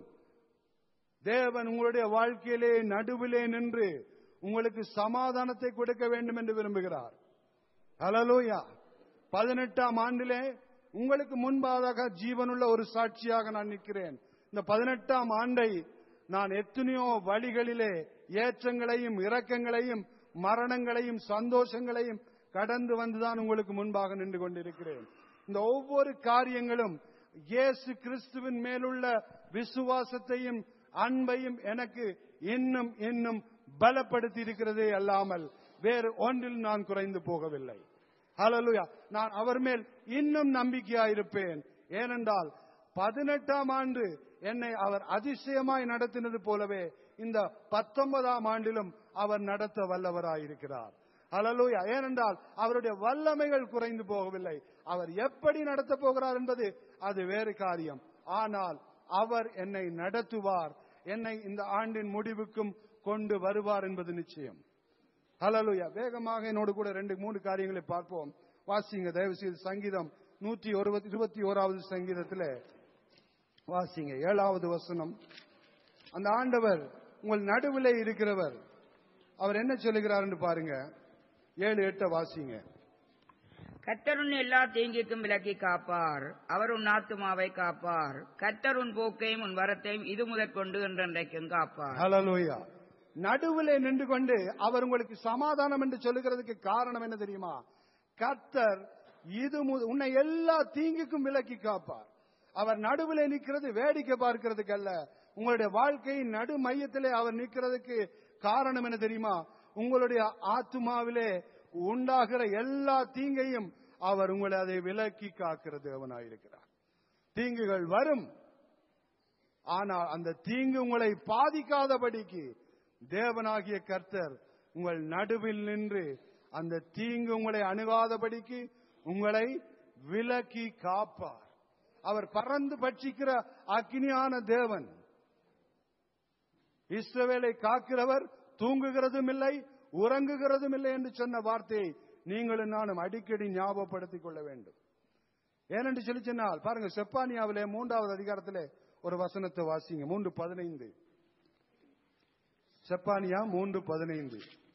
தேவன் உங்களுடைய வாழ்க்கையிலே நடுவிலே நின்று உங்களுக்கு சமாதானத்தை கொடுக்க வேண்டும் என்று விரும்புகிறார் ஹலலூயா பதினெட்டாம் ஆண்டிலே உங்களுக்கு முன்பாக ஜீவனுள்ள ஒரு சாட்சியாக நான் நிற்கிறேன் இந்த பதினெட்டாம் ஆண்டை நான் எத்தனையோ வழிகளிலே ஏற்றங்களையும் இரக்கங்களையும் மரணங்களையும் சந்தோஷங்களையும் கடந்து வந்துதான் உங்களுக்கு முன்பாக நின்று கொண்டிருக்கிறேன் இந்த ஒவ்வொரு காரியங்களும் இயேசு கிறிஸ்துவின் மேலுள்ள விசுவாசத்தையும் அன்பையும் எனக்கு இன்னும் இன்னும் பலப்படுத்தி இருக்கிறதே அல்லாமல் வேறு ஒன்றில் நான் குறைந்து போகவில்லை ஹalleluya நான் அவர் மேல் இன்னும் நம்பிக்கையாயிருப்பேன் ஏனென்றால் பதினெட்டாம் ஆண்டு என்னை அவர் அதிசயமாய் நடத்தினது போலவே இந்த பத்தொன்பதாம் ஆண்டிலும் அவர் நடத்த வல்லவராயிருக்கிறார் ஹalleluya ஏனென்றால் அவருடைய வல்லமைகள் குறைந்து போகவில்லை அவர் எப்படி நடத்த போகிறார் என்பது அது வேறு காரியம் ஆனால் அவர் என்னை நடத்துவார் என்னை இந்த ஆண்டின் முடிவுக்கும் கொண்டு வருவார் என்பது நிச்சயம் ஹலலுயா வேகமாக என்னோடு கூட ரெண்டு மூணு காரியங்களை பார்ப்போம் வாசிங்க தயவு செய்து சங்கீதம் நூற்றி இருபத்தி ஓராவது சங்கீதத்தில் வாசிங்க ஏழாவது வசனம் அந்த ஆண்டவர் உங்கள் நடுவிலே இருக்கிறவர் அவர் என்ன சொல்லுகிறார் என்று பாருங்க ஏழு எட்ட வாசிங்க கர்த்தர் உன் எல்லா தீங்கிற்கும் விலக்கி காப்பார் அவர் உன் ஆத்துமாவை காப்பார் கர்த்தர் உன் போக்கையும் உன் வரத்தையும் இது முதற்கொண்டு என்றென்றைக்கும் காப்பார் ஹலலூயா நடுவிலே நின்று கொண்டு அவர் உங்களுக்கு சமாதானம் என்று சொல்லுகிறதுக்கு காரணம் என்ன தெரியுமா கர்த்தர் இது மு- உன்னை எல்லா தீங்குக்கும் விலக்கி காப்பார் அவர் நடுவிலே நிற்கிறது வேடிக்கை பார்க்கிறதுக்கு அல்ல உங்களுடைய வாழ்க்கையின் நடு மையத்திலே அவர் நிற்கிறதுக்கு காரணம் என்ன தெரியுமா உங்களுடைய ஆத்துமாவிலே உண்டாகிற எல்லா தீங்கையும் அவர் உங்களை அதை விலக்கி காக்கிற தேவனாயிருக்கிறார் தீங்குகள் வரும் ஆனால் அந்த தீங்கு உங்களை பாதிக்காதபடிக்கு தேவனாகிய கர்த்தர் உங்கள் நடுவில் நின்று அந்த தீங்கு உங்களை அணுகாதபடிக்கு உங்களை விலக்கி காப்பார் அவர் பறந்து பட்சிக்கிற அக்னியான தேவன் இஸ்ரவேலை காக்கிறவர் தூங்குகிறதும் இல்லை உறங்குகிறதும் இல்லை என்று சொன்ன வார்த்தையை நீங்களும் நானும் அடிக்கடி ஞாபகப்படுத்திக் கொள்ள வேண்டும் ஏனென்று சொல்லி சொன்னால் பாருங்க செப்பானியாவிலே மூன்றாவது அதிகாரத்திலே ஒரு வசனத்தை வாசிங்க மூன்று பதினைந்து செப்பானியா மூன்று பதினைந்து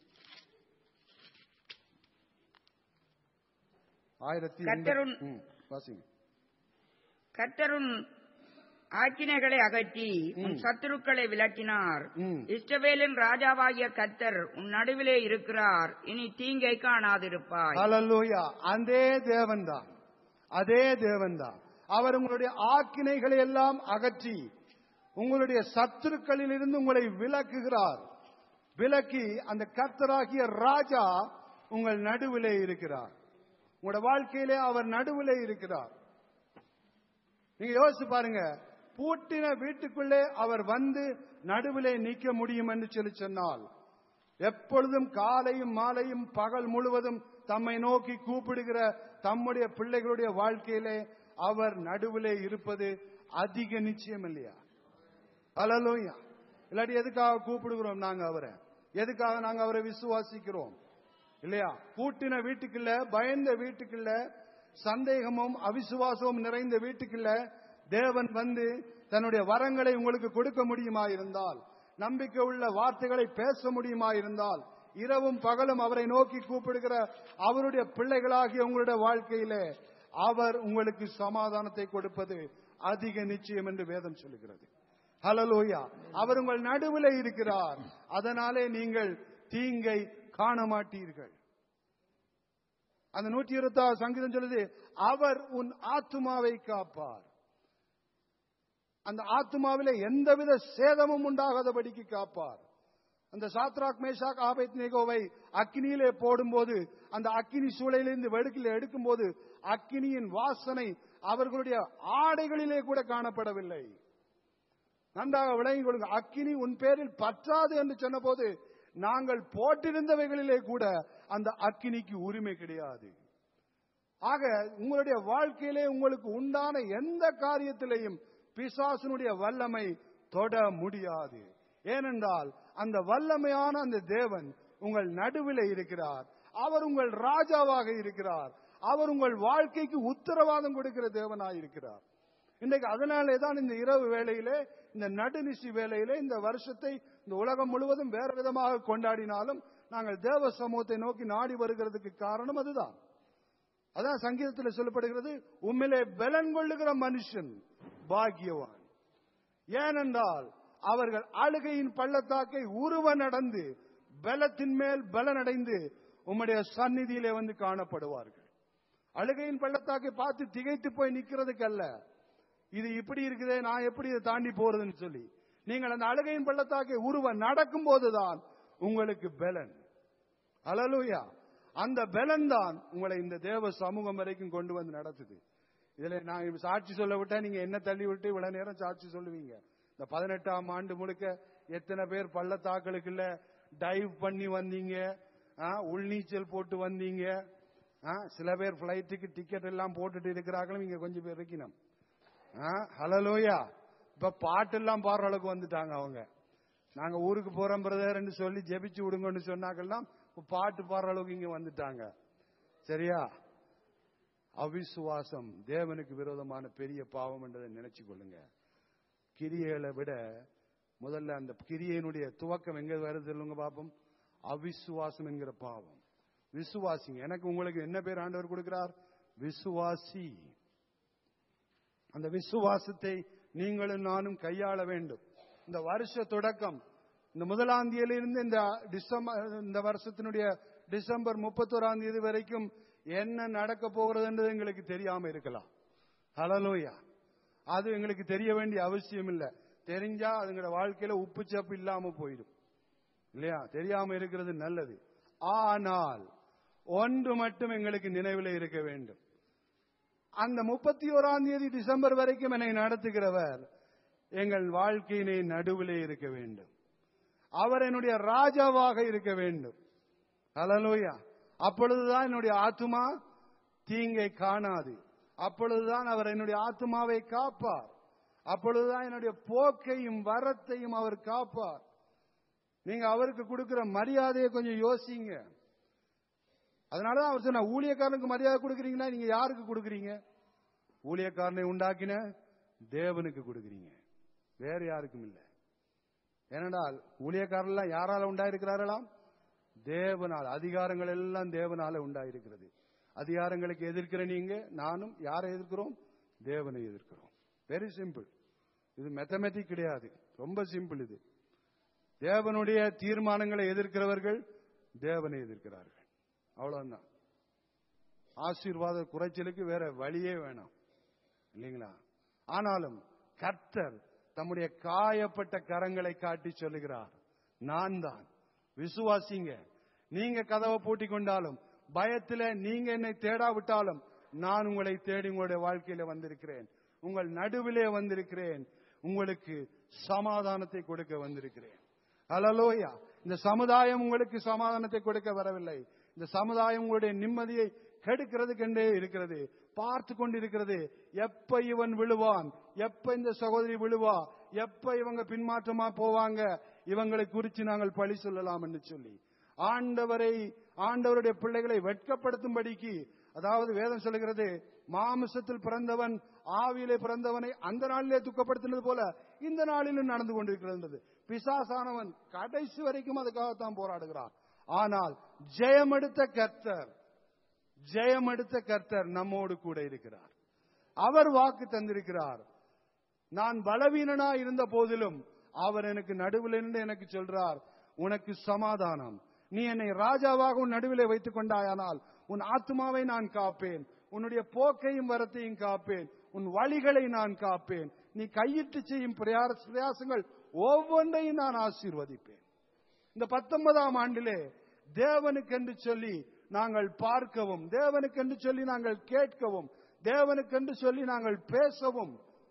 ஆயிரத்தி எண்பத்தி- கர்த்தருன்- ம், வாசிங்க கர்த்தருன் ஆக்கினைகளை அகற்றி உன் சத்துருக்களை விலக்கினார் ம். இஸ்ரவேலின் ராஜாவாகிய கர்த்தர் உன் நடுவிலே இருக்கிறார் இனி தீங்கை காணாதிருப்பாய் ஹalleluya அதே தேவன்தான் அதே தேவன்தான் அவர் உங்களுடைய ஆக்கினைகளை எல்லாம் அகற்றி உங்களுடைய சத்துருக்களில் இருந்து உங்களை விலக்குகிறார் விலக்கி அந்த கர்த்தராகிய ராஜா உங்கள் நடுவிலே இருக்கிறார் உங்களுடைய வாழ்க்கையிலே அவர் நடுவிலே இருக்கிறார் நீங்க யோசிச்சு பாருங்க பூட்டின வீட்டுக்குள்ளே அவர் வந்து நடுவிலே நிற்க முடியும் என்று சொல்லி சொன்னால் எப்பொழுதும் காலையும் மாலையும் பகல் முழுவதும் தம்மை நோக்கி கூப்பிடுகிற தம்முடைய பிள்ளைகளுடைய வாழ்க்கையிலே அவர் நடுவிலே இருப்பது அதிக நிச்சயம் இல்லையா அலலோயா இல்லாட்டி எதுக்காக கூப்பிடுகிறோம் நாங்க அவரை எதுக்காக நாங்க அவரை விசுவாசிக்கிறோம் இல்லையா பூட்டின வீட்டுக்குள்ள பயந்த வீட்டுக்குள்ள சந்தேகமும் அவிசுவாசமும் நிறைந்த வீட்டுக்குள்ள தேவன் வந்து தன்னுடைய வரங்களை உங்களுக்கு கொடுக்க முடியுமா இருந்தால் நம்பிக்கை உள்ள வார்த்தைகளை பேச முடியுமா இருந்தால் இரவும் பகலும் அவரை நோக்கி கூப்பிடுகிற அவருடைய பிள்ளைகளாகிய உங்களுடைய வாழ்க்கையிலே அவர் உங்களுக்கு சமாதானத்தை கொடுப்பது அதிக நிச்சயம் என்று வேதம் சொல்லுகிறது ஹலலோயா அவர் உங்கள் நடுவில் இருக்கிறார் அதனாலே நீங்கள் தீங்கை காண மாட்டீர்கள் அந்த நூற்றி இருபத்தாறு சங்கீதம் சொல்லுது அவர் உன் ஆத்துமாவை காப்பார் அந்த ஆத்துமாவிலே எந்தவித சேதமும் உண்டாகாதபடிக்கு காப்பார் அந்த சாத்ராக் மேஷாக் ஆபேத் நேகோவை அக்கினியிலே போடும்போது அந்த அக்கினி சூளையிலிருந்து வெடுக்கில் எடுக்கும்போது அக்கினியின் வாசனை அவர்களுடைய ஆடைகளிலே கூட காணப்படவில்லை நன்றாக விளங்கிக் கொள்ளுங்க அக்கினி உன் பேரில் பற்றாது என்று சொன்னபோது நாங்கள் போட்டிருந்தவைகளிலே கூட அந்த அக்கினிக்கு உரிமை கிடையாது ஆக உங்களுடைய வாழ்க்கையிலே உங்களுக்கு உண்டான எந்த காரியத்திலையும் பிசாசனுடைய வல்லமை தொட முடியாது ஏனென்றால் அந்த வல்லமையான அந்த தேவன் உங்கள் நடுவில் இருக்கிறார் அவர் உங்கள் ராஜாவாக இருக்கிறார் அவர் உங்கள் வாழ்க்கைக்கு உத்தரவாதம் கொடுக்கிற தேவனாய் இருக்கிறார் இன்றைக்கு அதனாலே தான் இந்த இரவு வேளையிலே இந்த நடுநிசி வேளையிலே இந்த வருஷத்தை இந்த உலகம் முழுவதும் வேற விதமாக கொண்டாடினாலும் நாங்கள் தேவ சமூகத்தை நோக்கி நாடி வருகிறதுக்கு காரணம் அதுதான் அதான் சங்கீதத்தில் சொல்லப்படுகிறது உண்மையிலே பலன் கொள்ளுகிற மனுஷன் பாக்கியவான் ஏனென்றால் அவர்கள் அழுகையின் பள்ளத்தாக்கை உருவ நடந்து பலத்தின் மேல் பலனடைந்து உம்முடைய சந்நிதியிலே வந்து காணப்படுவார்கள் அழுகையின் பள்ளத்தாக்கை பார்த்து திகைத்து போய் நிக்கிறதுக்கு அல்ல இது இப்படி இருக்குதே நான் எப்படி இதை தாண்டி போறதுன்னு சொல்லி நீங்கள் அந்த அழுகையின் பள்ளத்தாக்கை உருவ நடக்கும் போதுதான் உங்களுக்கு பலன் அலலுயா அந்த பலன் தான் உங்களை இந்த தேவ சமூகம் வரைக்கும் கொண்டு வந்து நடத்துது இதுல நான் இப்ப சாட்சி சொல்ல விட்டா நீங்க என்ன தள்ளி விட்டு இவ்வளவு நேரம் சாட்சி சொல்லுவீங்க இந்த பதினெட்டாம் ஆண்டு முழுக்க எத்தனை பேர் பள்ளத்தாக்களுக்குள்ள டைவ் பண்ணி வந்தீங்க ஆ, உள்நீச்சல் போட்டு வந்தீங்க ஆ, சில பேர் பிளைட்டுக்கு டிக்கெட் எல்லாம் போட்டுட்டு இருக்கிறாங்களும் இங்க கொஞ்சம் பேர் இருக்கணும் ஹலலோயா இப்ப பாட்டெல்லாம் பாடுற அளவுக்கு வந்துட்டாங்க அவங்க நாங்க ஊருக்கு போறோம் பிரதர்ன்னு சொல்லி ஜெபிச்சு விடுங்கன்னு சொன்னாக்கெல்லாம் இப்ப பாட்டு பாடுற அளவுக்கு இங்க வந்துட்டாங்க சரியா அவிசுவாசம் தேவனுக்கு விரோதமான பெரிய பாவம் என்றதை நினைச்சு கொள்ளுங்க கிரியைகளை விட முதல்ல அந்த கிரியையினுடைய துவக்கம் எங்க வருது சொல்லுங்க பாப்போம் அவிசுவாசம் என்கிற பாவம் விசுவாசிங்க எனக்கு உங்களுக்கு என்ன பேர் ஆண்டவர் கொடுக்கிறார் விசுவாசி அந்த விசுவாசத்தை நீங்களும் நானும் கையாள வேண்டும் இந்த வருஷ தொடக்கம் இந்த முதலாம் தேதியிலிருந்து இந்த டிசம்பர் இந்த வருஷத்தினுடைய டிசம்பர் முப்பத்தோராம் தேதி வரைக்கும் என்ன நடக்க போகிறதுன்றது எங்களுக்கு தெரியாம இருக்கலாம் ஹலலோயா அது எங்களுக்கு தெரிய வேண்டிய அவசியம் இல்லை தெரிஞ்சா அதுங்களோட வாழ்க்கையில உப்பு சப்பு இல்லாம போயிடும் இல்லையா தெரியாம இருக்கிறது நல்லது ஆனால் ஒன்று மட்டும் எங்களுக்கு நினைவில் இருக்க வேண்டும் அந்த முப்பத்தி ஓராம் தேதி டிசம்பர் வரைக்கும் என்னை நடத்துகிறவர் எங்கள் வாழ்க்கையினை நடுவிலே இருக்க வேண்டும் அவர் என்னுடைய ராஜாவாக இருக்க வேண்டும் ஹalleluya அப்பொழுதுதான் என்னுடைய ஆத்துமா தீங்கை காணாது அப்பொழுதுதான் அவர் என்னுடைய ஆத்துமாவை காப்பார் அப்பொழுதுதான் என்னுடைய போக்கையும் வரத்தையும் அவர் காப்பார் நீங்க அவருக்கு கொடுக்கிற மரியாதையை கொஞ்சம் யோசிங்க அதனாலதான் அவர் சொன்ன ஊழியக்காரனுக்கு மரியாதை கொடுக்குறீங்கன்னா நீங்க யாருக்கு கொடுக்குறீங்க ஊழியக்காரனை உண்டாக்கின தேவனுக்கு கொடுக்குறீங்க வேற யாருக்கும் இல்லை ஏனென்றால் ஊழியக்காரர்லாம் யாரால உண்டாயிருக்கிறார்களாம் தேவனால் அதிகாரங்கள் எல்லாம் தேவனால உண்டாயிருக்கிறது அதிகாரங்களுக்கு எதிர்க்கிற நீங்க நானும் யாரை எதிர்க்கிறோம் தேவனை எதிர்க்கிறோம் வெரி சிம்பிள் இது மெத்தமெட்டிக் கிடையாது ரொம்ப சிம்பிள் இது தேவனுடைய தீர்மானங்களை எதிர்க்கிறவர்கள் தேவனை எதிர்க்கிறார்கள் அவ்வளவுதான் ஆசீர்வாத குறைச்சலுக்கு வேற வழியே வேணாம் இல்லைங்களா ஆனாலும் கர்த்தர் தம்முடைய காயப்பட்ட கரங்களை காட்டி சொல்லுகிறார் நான் தான் விசுவாசிங்க நீங்க கதவை பூட்டி கொண்டாலும் பயத்துல நீங்க என்னை தேடாவிட்டாலும் நான் உங்களை தேடி உங்களுடைய வாழ்க்கையில வந்திருக்கிறேன் உங்கள் நடுவிலே வந்திருக்கிறேன் உங்களுக்கு சமாதானத்தை கொடுக்க வந்திருக்கிறேன் அலலோயா இந்த சமுதாயம் உங்களுக்கு சமாதானத்தை கொடுக்க வரவில்லை இந்த சமுதாயம் உங்களுடைய நிம்மதியை கெடுக்கிறதுக்கென்றே இருக்கிறது பார்த்து கொண்டிருக்கிறது எப்ப இவன் விழுவான் எப்ப இந்த சகோதரி விழுவா எப்ப இவங்க பின்மாற்றமா போவாங்க இவங்களை குறித்து நாங்கள் பழி சொல்லலாம் என்று சொல்லி ஆண்டவரை ஆண்டவருடைய பிள்ளைகளை வெட்கப்படுத்தும்படிக்கு அதாவது வேதம் சொல்லுகிறது மாமிசத்தில் பிறந்தவன் ஆவியிலே பிறந்தவனை அந்த நாளிலே துக்கப்படுத்தினது போல இந்த நாளிலும் நடந்து கொண்டிருக்கிறது பிசாசானவன் கடைசி வரைக்கும் அதுக்காகத்தான் போராடுகிறான் ஆனால் ஜெயமெடுத்த கர்த்தர் ஜெயமெடுத்த கர்த்தர் நம்மோடு கூட இருக்கிறார் அவர் வாக்கு தந்திருக்கிறார் நான் பலவீனனா இருந்த போதிலும் அவர் எனக்கு நடுவில் நின்று எனக்கு சொல்றார் உனக்கு சமாதானம் நீ என்னை ராஜாவாக உன் நடுவிலே வைத்துக் கொண்டாயானால் உன் ஆத்மாவை நான் காப்பேன் உன்னுடைய போக்கையும் வரத்தையும் காப்பேன் உன் வழிகளை நான் காப்பேன் நீ கையிட்டு செய்யும் பிரயார- பிரயாசங்கள் ஒவ்வொன்றையும் நான் ஆசீர்வதிப்பேன் இந்த பத்தொன்பதாம் ஆண்டிலே தேவனுக்கென்று சொல்லி நாங்கள் பார்க்கவும் தேவனுக்கென்று சொல்லி நாங்கள் கேட்கவும் தேவனுக்கென்று சொல்லி நாங்கள் பேசவும்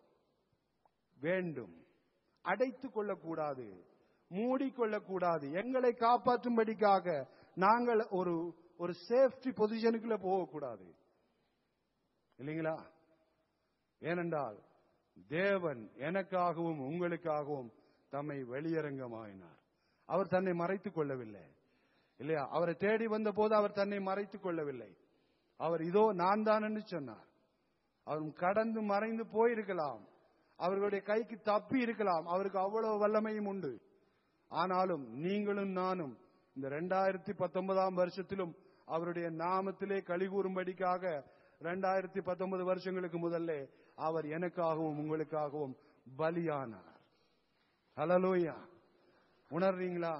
வேண்டும் அடைத்துக் கொள்ளக்கூடாது மூடிக்கொள்ளக்கூடாது எங்களை காப்பாற்றும்படிக்காக நாங்கள் ஒரு ஒரு சேஃப்டி பொசிஷனுக்குள்ள போகக்கூடாது இல்லைங்களா ஏனென்றால் தேவன் எனக்காகவும் உங்களுக்காகவும் தம்மை வெளியரங்கமாயினார் அவர் தன்னை மறைத்துக் கொள்ளவில்லை இல்லையா அவரை தேடி வந்த போது அவர் தன்னை மறைத்துக் கொள்ளவில்லை அவர் இதோ நான் தான் என்று சொன்னார் அவர் கடந்து மறைந்து போயிருக்கலாம் அவர்களுடைய கைக்கு தப்பி இருக்கலாம் அவருக்கு அவ்வளவு வல்லமையும் உண்டு ஆனாலும் நீங்களும் நானும் இந்த ரெண்டாயிரத்தி பத்தொன்பதாம் வருஷத்திலும் அவருடைய நாமத்திலே களி கூறும்படிக்காக ரெண்டாயிரத்தி பத்தொன்பது வருஷங்களுக்கு முதல்ல அவர் எனக்காகவும் உங்களுக்காகவும் பலியானார் ஹலலோயா உணர்றீங்களா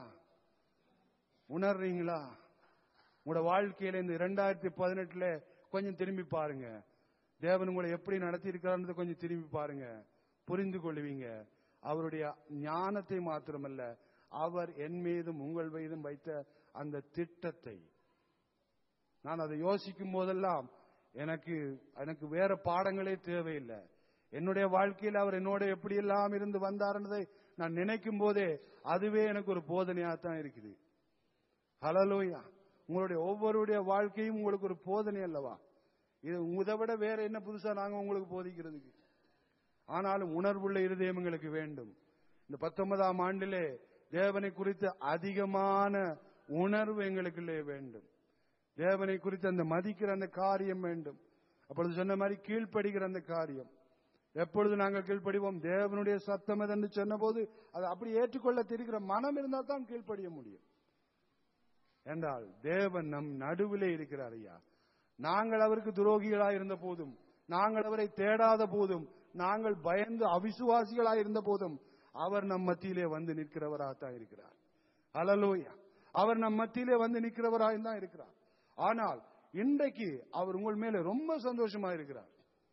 உணர்றீங்களா உங்களோட வாழ்க்கையில இந்த ரெண்டாயிரத்தி பதினெட்டுல கொஞ்சம் திரும்பி பாருங்க தேவன் உங்களை எப்படி நடத்தி இருக்கிறார்ன்றதை கொஞ்சம் திரும்பி பாருங்க புரிந்து கொள்வீங்க அவருடைய ஞானத்தை மாத்திரமல்ல அவர் என் மீதும் உங்கள் மீதும் வைத்த அந்த திட்டத்தை நான் அதை யோசிக்கும் போதெல்லாம் எனக்கு எனக்கு வேற பாடங்களே தேவையில்லை என்னுடைய வாழ்க்கையில் அவர் என்னோட எப்படி எல்லாம் இருந்து வந்தார்ன்றதை நான் நினைக்கும் போதே அதுவே எனக்கு ஒரு போதனையாத்தான் இருக்குது ஹலலோயா உங்களுடைய ஒவ்வொருடைய வாழ்க்கையும் உங்களுக்கு ஒரு போதனை அல்லவா இது இதை விட வேற என்ன புதுசா நாங்க உங்களுக்கு போதிக்கிறதுக்கு ஆனாலும் உணர்வுள்ள இருதயம் எங்களுக்கு வேண்டும் இந்த பத்தொன்பதாம் ஆண்டிலே தேவனை குறித்த அதிகமான உணர்வு எங்களுக்குள்ளே வேண்டும் தேவனை குறித்து அந்த மதிக்கிற அந்த காரியம் வேண்டும் அப்பொழுது சொன்ன மாதிரி கீழ்ப்படுகிற அந்த காரியம் எப்பொழுது நாங்கள் கீழ்ப்படிவோம் தேவனுடைய சத்தம் எதென்று சொன்னபோது அதை அப்படி ஏற்றுக்கொள்ள தெரிகிற மனம் இருந்தால் தான் கீழ்ப்படிய முடியும் என்றால் தேவன் நம் நடுவிலே இருக்கிறார் ஐயா நாங்கள் அவருக்கு துரோகிகளாய் இருந்த போதும் நாங்கள் அவரை தேடாத போதும் நாங்கள் பயந்து அவிசுவாசிகளாய் இருந்த போதும் அவர் நம் மத்தியிலே வந்து நிற்கிறவராகத்தான் இருக்கிறார் அலலோயா அவர் நம் மத்தியிலே வந்து நிற்கிறவராக தான் இருக்கிறார் ஆனால் இன்றைக்கு அவர் உங்கள் மேல ரொம்ப சந்தோஷமா இருக்கிறார்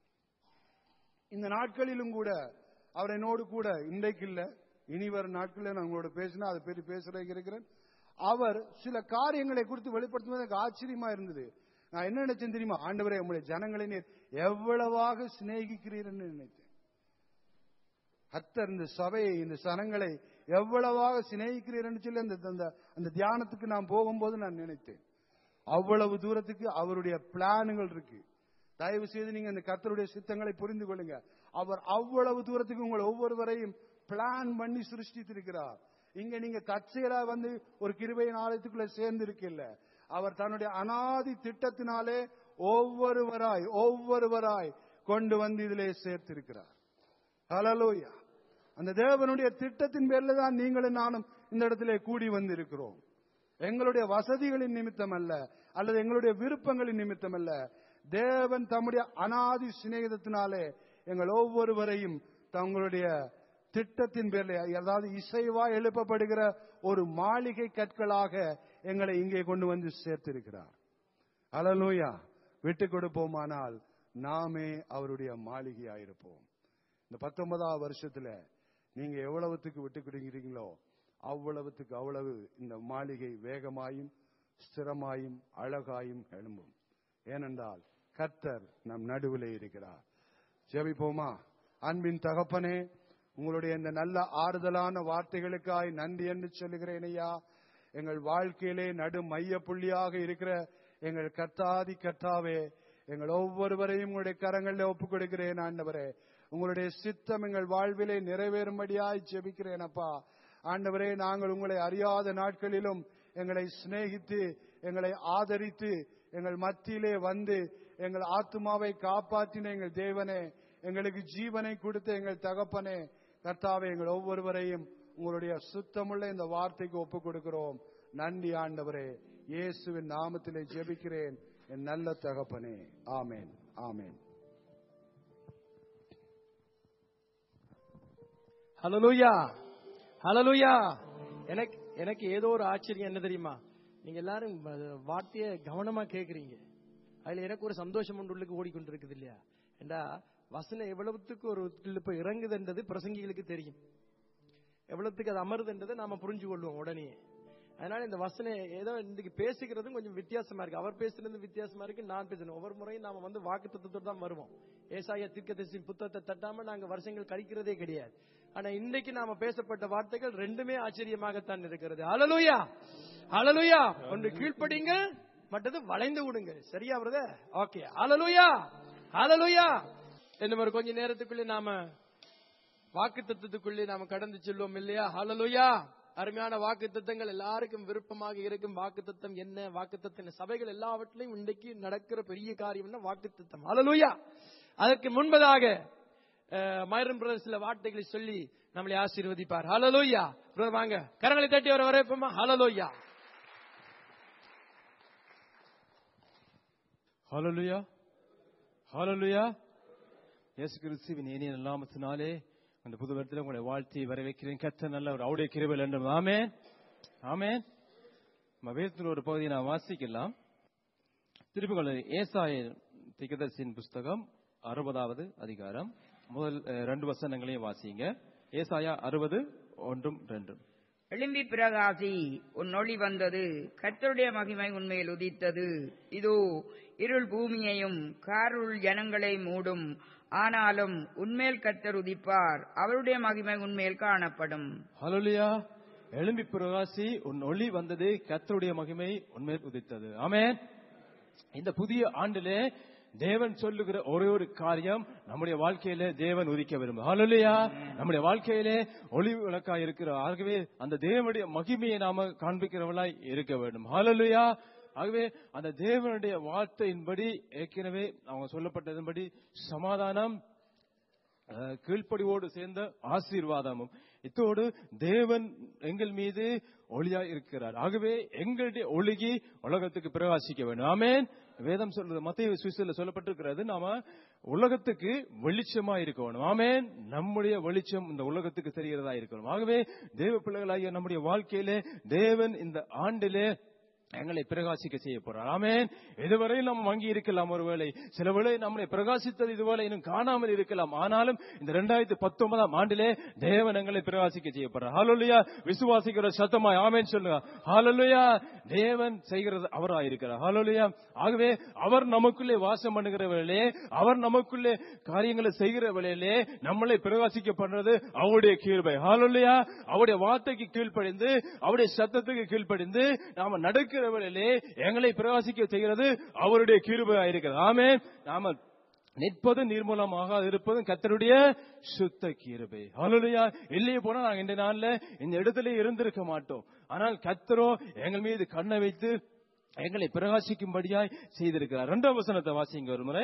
இந்த நாட்களிலும் கூட அவர் என்னோடு கூட இன்றைக்கு இல்ல இனி வரும் நாட்களில் நான் உங்களோட பேசினா அதை பற்றி பேசுறதுக்கு இருக்கிறேன் அவர் சில காரியங்களை குறித்து வெளிப்படுத்துவது எனக்கு ஆச்சரியமா இருந்தது நான் என்ன நினைச்சேன் தெரியுமா ஆண்டவரே உங்களுடைய ஜனங்களை நீர் எவ்வளவாக சிநேகிக்கிறீர்னு நினைத்தேன் கத்தர் இந்த சபையை இந்த சனங்களை எவ்வளவாக சிநேகிக்கிறீர்னு சொல்லி அந்த அந்த- அந்த தியானத்துக்கு நான் போகும்போது நான் நினைத்தேன் அவ்வளவு தூரத்துக்கு அவருடைய பிளானுகள் இருக்கு தயவு செய்து நீங்க அந்த கர்த்தருடைய சித்தங்களை புரிந்து கொள்ளுங்க அவர் அவ்வளவு தூரத்துக்கு உங்களை ஒவ்வொருவரையும் பிளான் பண்ணி சிருஷ்டித்திருக்கிறார் இங்க நீங்க தற்செயலா வந்து ஒரு கிருபையின் ஆலயத்துக்குள்ள சேர்ந்து இருக்கல அவர் தன்னுடைய அனாதி திட்டத்தினாலே ஒவ்வொருவராய் ஒவ்வொருவராய் கொண்டு வந்து இதிலே சேர்த்திருக்கிறார் ஹalleluya அந்த தேவனுடைய திட்டத்தின் பேர்ல தான் நீங்களும் நானும் இந்த இடத்திலே கூடி வந்திருக்கிறோம் எங்களுடைய வசதிகளின் நிமித்தம் அல்ல அல்லது எங்களுடைய விருப்பங்களின் நிமித்தம் அல்ல தேவன் தம்முடைய அனாதி சிநேகிதத்தினாலே எங்கள் ஒவ்வொருவரையும் தங்களுடைய திட்டத்தின் பேர்ல அதாவது இசைவா எழுப்பப்படுகிற ஒரு மாளிகை கற்களாக எங்களை இங்கே கொண்டு வந்து சேர்த்திருக்கிறார் அலலூயா விட்டு கொடுப்போமானால் நாமே அவருடைய மாளிகையாயிருப்போம் இந்த பத்தொன்பதாவது வருஷத்துல நீங்க எவ்வளவுத்துக்கு விட்டு கொடுக்கிறீங்களோ அவ்வளவுத்துக்கு அவ்வளவு இந்த மாளிகை வேகமாயும் ஸ்திரமாயும் அழகாயும் எழும்பும் ஏனென்றால் கர்த்தர் நம் நடுவிலே இருக்கிறார் ஜெபிப்போமா அன்பின் தகப்பனே உங்களுடைய இந்த நல்ல ஆறுதலான வார்த்தைகளுக்காய் நன்றி என்று சொல்லுகிறேன் ஐயா எங்கள் வாழ்க்கையிலே நடு மைய புள்ளியாக இருக்கிற எங்கள் கர்த்தாதி கர்த்தாவே எங்கள் ஒவ்வொருவரையும் உங்களுடைய கரங்களில் ஒப்புக் கொடுக்கிறேன் ஆண்டவரே உங்களுடைய சித்தம் எங்கள் வாழ்விலே நிறைவேறும்படியாய் ஜெபிக்கிறேன் அப்பா ஆண்டவரே நாங்கள் உங்களை அறியாத நாட்களிலும் எங்களை சிநேகித்து எங்களை ஆதரித்து எங்கள் மத்தியிலே வந்து எங்கள் ஆத்துமாவை காப்பாற்றின எங்கள் தேவனே எங்களுக்கு ஜீவனை கொடுத்த எங்கள் தகப்பனே கர்த்தாவே எங்கள் ஒவ்வொருவரையும் உங்களுடைய சுத்தமுள்ள இந்த வார்த்தைக்கு ஒப்புக் கொடுக்கிறோம் நன்றி ஆண்டவரே இயேசுவின் நாமத்திலே ஜெபிக்கிறேன் என் நல்ல தகப்பனே ஆமேன் ஆமேன் ஹலலூயா ஹலலூயா எனக்கு எனக்கு ஏதோ ஒரு ஆச்சரியம் என்ன தெரியுமா நீங்க எல்லாரும் வ- வார்த்தையை கவனமா கேக்குறீங்க அதுல எனக்கு ஒரு சந்தோஷம் ஒன்று உள்ளுக்கு ஓடிக்கொண்டிருக்குது இல்லையா ஏண்டா வசனம் எவ்வளவுத்துக்கு ஒரு இப்ப இறங்குதுன்றது பிரசங்கிகளுக்கு தெரியும் எவ்வளவுத்துக்கு அது அமருதுன்றதை நாம புரிஞ்சு கொள்வோம் உடனே அதனால இந்த வசனம் ஏதோ இன்னைக்கு பேசிக்கிறதும் கொஞ்சம் வித்தியாசமா இருக்கு அவர் பேசுறது வித்தியாசமா இருக்கு நான் பேசணும் ஒவ்வொரு முறையும் நாம வந்து வாக்கு தத்துவத்தோடு தான் வருவோம் ஏசாய தீர்க்கதரிசியின் புத்தகத்தை தட்டாம நாங்க வருஷங்கள் கழிக்கிறதே கிடையாது ஆனா இன்னைக்கு நாம பேசப்பட்ட வார்த்தைகள் ரெண்டுமே ஆச்சரியமாகத்தான் இருக்கிறது அலலுயா அலலுயா ஒன்று கீழ்ப்படிங்க மற்றது வளைந்து விடுங்க சரியா வருது ஓகே அலலுயா அலலுயா என்ன ஒரு கொஞ்ச நேரத்துக்குள்ளே நாம வாக்கு தத்துவத்துக்குள்ளே நாம கடந்து செல்வோம் இல்லையா ஹalleluya அருமையான வாக்கு தத்தங்கள் எல்லாருக்கும் விருப்பமாக இருக்கும் வாக்கு தத்தம் என்ன வாக்கு தத்தம் சபைகள் எல்லாவற்றிலையும் இன்றைக்கு நடக்கிற பெரிய காரியம்னா வாக்கு தத்தம் ஹalleluya அதற்கு முன்பதாக மயரன் பிரதர் சில வார்த்தைகளை சொல்லி நம்மளை ஆசீர்வதிப்பார் ஹalleluya பிரதர் வாங்க கரங்களை தட்டி வர வரப்போமா ஹalleluya ஹalleluya ஹalleluya இயேசு கிறிஸ்துவின் இனிய நாமத்தினாலே அந்த புது வருடத்தில் உங்களை வாழ்த்தி வரவேற்கிறேன் கத்த நல்ல ஒரு அவருடைய கிருபையில் என்றும் ஆமென் ஆமென் நம்ம வேதத்தில் ஒரு பகுதியை நான் வாசிக்கலாம் திருப்பிக் ஏசாய திகதர்சின் புஸ்தகம் அறுபதாவது அதிகாரம் முதல் அஹ், ரெண்டு வசனங்களையும் வாசிங்க ஏசாயா அறுபது ஒன்றும் ரெண்டும் எழும்பி பிரகாசி உன் ஒளி வந்தது கர்த்தருடைய மகிமை உண்மையில் உதித்தது இதோ இருள் பூமியையும் காருள் ஜனங்களை மூடும் ஆனாலும் உன்மேல் கர்த்தர் உதிப்பார் அவருடைய மகிமை உன்மேல் காணப்படும் ஹalleluya எழும்பி பிரகாசி உன் ஒளி வந்தது கர்த்தருடைய மகிமை உன்மேல் உதித்தது ஆமென் இந்த புதிய ஆண்டிலே தேவன் சொல்லுகிற ஒரே ஒரு காரியம் நம்முடைய வாழ்க்கையில தேவன் உதிக்க விரும்பும் ஹalleluya நம்முடைய வாழ்க்கையிலே ஒளி விளக்கா இருக்கிற ஆகவே அந்த தேவனுடைய மகிமையை நாம காண்பிக்கிறவர்களாய் இருக்க வேண்டும் ஹalleluya ஆகவே அந்த தேவனுடைய வார்த்தையின்படி ஏற்கனவே அவங்க சொல்லப்பட்டதன்படி சமாதானம் அஹ், கீழ்ப்படிவோடு சேர்ந்த ஆசீர்வாதமும் இத்தோடு தேவன் எங்கள் மீது ஒளியா இருக்கிறார் ஆகவே எங்களுடைய ஒளிகி உலகத்துக்கு பிரகாசிக்க வேண்டும் ஆமென் வேதம் சொல்றது மத்திய சுவிசில சொல்லப்பட்டிருக்கிறது நாம உலகத்துக்கு வெளிச்சமா இருக்கணும் ஆமென் நம்முடைய வெளிச்சம் இந்த உலகத்துக்கு தெரிகிறதா இருக்கணும் ஆகவே தேவ பிள்ளைகளாகிய நம்முடைய வாழ்க்கையிலே தேவன் இந்த ஆண்டிலே எங்களை பிரகாசிக்க செய்ய போறார் ஆமென் இதுவரை நாம் வங்கி இருக்கலாம் ஒருவேளை சில வேளை நம்மை பிரகாசித்தது இதுவரை இன்னும் காணாமல் இருக்கலாம் ஆனாலும் இந்த இரண்டாயிரத்தி பத்தொன்பதாம் ஆண்டிலே தேவன் எங்களை பிரகாசிக்க செய்ய போறார் ஹalleluya விசுவாசிக்கிற சத்தமாய் ஆமென் சொல்லுங்க ஹalleluya தேவன் செய்கிறது அவராய் இருக்கிறார் ஹalleluya ஆகவே அவர் நமக்குள்ளே வாசம் பண்ணுகிற வேளையிலே அவர் நமக்குள்ளே காரியங்களை செய்கிற வேளையிலே நம்மளை பிரகாசிக்க பண்றது அவருடைய கீழ்பை ஹalleluya அவருடைய வார்த்தைக்கு கீழ்ப்படிந்து அவருடைய சத்தத்துக்கு கீழ்ப்படிந்து நாம நடக்கிற வேளையிலே எங்களை பிரகாசிக்க செய்கிறது அவருடைய கிருபையா இருக்கிறது ஆமே நாம நிற்பது நிர்மூலமாக இருப்பதும் கத்தருடைய சுத்த கிருபை ஹalleluya இல்லையே போனா நாங்க இந்த நாள்ல இந்த இடத்துல இருந்திருக்க மாட்டோம் ஆனால் கத்தரோ எங்கள் மீது கண்ணை வைத்து எங்களை பிரகாசிக்கும்படியாய் செய்திருக்கிறார் இரண்டாம் வசனத்தை வாசிங்க ஒரு முறை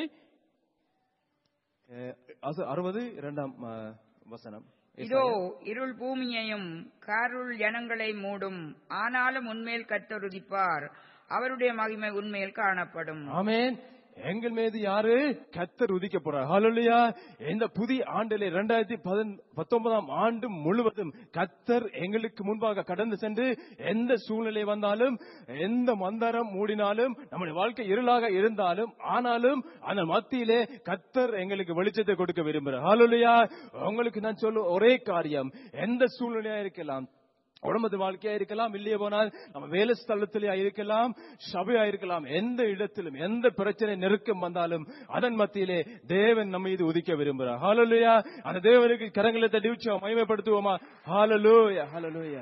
அஹ், அது அறுபது இரண்டாம் அஹ், வசனம் இதோ இருள் பூமியையும் காருள் ஜனங்களை மூடும் ஆனாலும் உன்மேல் கர்த்தர் உதிப்பார் அவருடைய மகிமை உன்மேல் காணப்படும் ஆமென் எங்கள் மீது யாரு கத்தர் உதிக்க போறார் ஹalleluya இந்த புதிய ஆண்டிலே இரண்டாயிரத்தி பத்தொன்பதாம் ஆண்டு முழுவதும் கத்தர் எங்களுக்கு முன்பாக கடந்து சென்று எந்த சூழ்நிலை வந்தாலும் எந்த மந்தாரம் மூடினாலும் நம்முடைய வாழ்க்கை இருளாக இருந்தாலும் ஆனாலும் அந்த மத்தியிலே கத்தர் எங்களுக்கு வெளிச்சத்தை கொடுக்க விரும்புகிறார் ஹalleluya உங்களுக்கு நான் சொல்ல ஒரே காரியம் எந்த சூழ்நிலையா இருக்கலாம் உடம்பது வாழ்க்கையா இருக்கலாம் இல்லையே போனால் நம்ம வேலை ஸ்தலத்திலே இருக்கலாம் சபையா இருக்கலாம் எந்த இடத்திலும் எந்த பிரச்சனை நெருக்கம் வந்தாலும் அதன் மத்தியிலே தேவன் நம்ம இது உதிக்க விரும்புகிறார் ஹalleluya அந்த தேவனுக்கு கரங்களை தட்டி வச்சு மகிமைப்படுத்துவோமா ஹalleluya ஹalleluya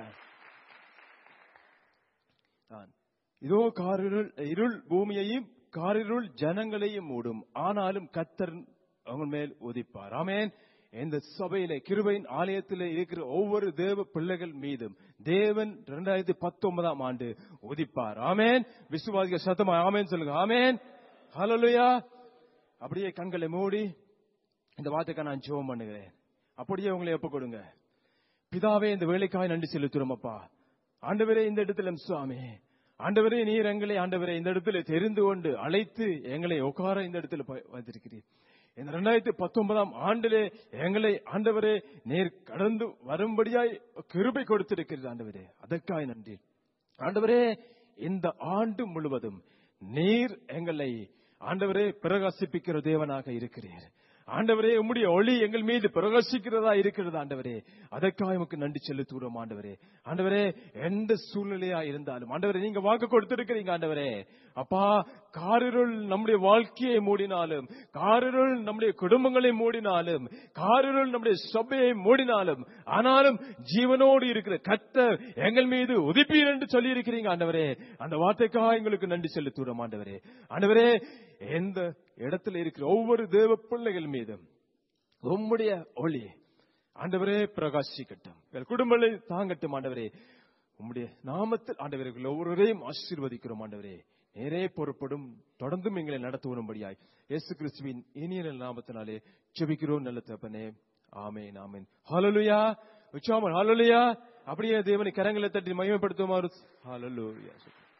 தான். இதோ காரிருள் இருள் பூமியையும் காரிருள் ஜனங்களையும் மூடும் ஆனாலும் கத்தர் அவங்க மேல் உதிப்பார் ஆமென் இந்த சபையிலே கிருபையின் ஆலயத்திலே இருக்கிற ஒவ்வொரு தேவ பிள்ளைகள் மீதும் தேவன் இரண்டாயிரத்தி பத்தொன்பதாம் ஆண்டு உதிப்பார் ஆமேன் விசுவாசிக சத்தமா ஆமேன் சொல்லுங்க ஆமேன் ஹalleluya அப்படியே கண்களை மூடி இந்த வார்த்தைக்கு நான் ஜெபம் பண்ணுகிறேன் அப்படியே உங்களை எப்ப கொடுங்க பிதாவே இந்த வேலைக்காய் நன்றி செலுத்துறோம் அப்பா ஆண்டவரே இந்த இடத்துல சுவாமி ஆண்டவரே நீர் எங்களை ஆண்டவரே இந்த இடத்துல தெரிந்து கொண்டு அழைத்து எங்களை உட்கார இந்த இடத்துல ப- வந்திருக்கிறீர் இந்த ரெண்டாயிரத்தி பத்தொன்பதாம் ஆண்டிலே எங்களை ஆண்டவரே நீர் கடந்து வரும்படியாய் கிருபை கொடுத்திருக்கிறது ஆண்டவரே அதற்காய் நன்றி ஆண்டவரே இந்த ஆண்டு முழுவதும் நீர் எங்களை ஆண்டவரே பிரகாசிப்பிக்கிற தேவனாக இருக்கிறீர் ஆண்டவரே உம்முடைய ஒளி எங்கள் மீது பிரகாசிக்கிறதா இருக்கிறது ஆண்டவரே அதற்காக உமக்கு நன்றி செலுத்துகிறோம் ஆண்டவரே ஆண்டவரே எந்த சூழ்நிலையா இருந்தாலும் ஆண்டவரே நீங்க வாக்கு கொடுத்திருக்கிறீங்க ஆண்டவரே அப்பா காரிருள் நம்முடைய வாழ்க்கையை மூடினாலும் காரிருள் நம்முடைய குடும்பங்களை மூடினாலும் காரிருள் நம்முடைய சபையை மூடினாலும் ஆனாலும் ஜீவனோடு இருக்கிற கர்த்தர் எங்கள் மீது உதிப்பீர் என்று சொல்லி இருக்கிறீங்க ஆண்டவரே அந்த வார்த்தைக்காக எங்களுக்கு நன்றி செலுத்துகிறோம் ஆண்டவரே ஆண்டவரே எந்த இடத்துல இருக்கிற ஒவ்வொரு தேவ பிள்ளைகள் மீதும் உம்முடைய ஒளி ஆண்டவரே பிரகாசிக்கட்டும் எங்கள் குடும்பங்களை தாங்கட்டும் ஆண்டவரே உம்முடைய நாமத்தில் ஆண்டவர்கள் ஒவ்வொருவரையும் ஆசீர்வதிக்கிறோம் ஆண்டவரே நேரே பொறுப்படும் தொடர்ந்தும் எங்களை நடத்துவரும்படியாய் இயேசு கிறிஸ்துவின் இனிய நாமத்தினாலே செபிக்கிறோம் நல்ல தப்பனே ஆமென் ஆமென் ஹalleluya உச்சாமன் ஹalleluya அப்படியே தேவனை கரங்களை தட்டி மகிமைப்படுத்துமாறு ஹalleluya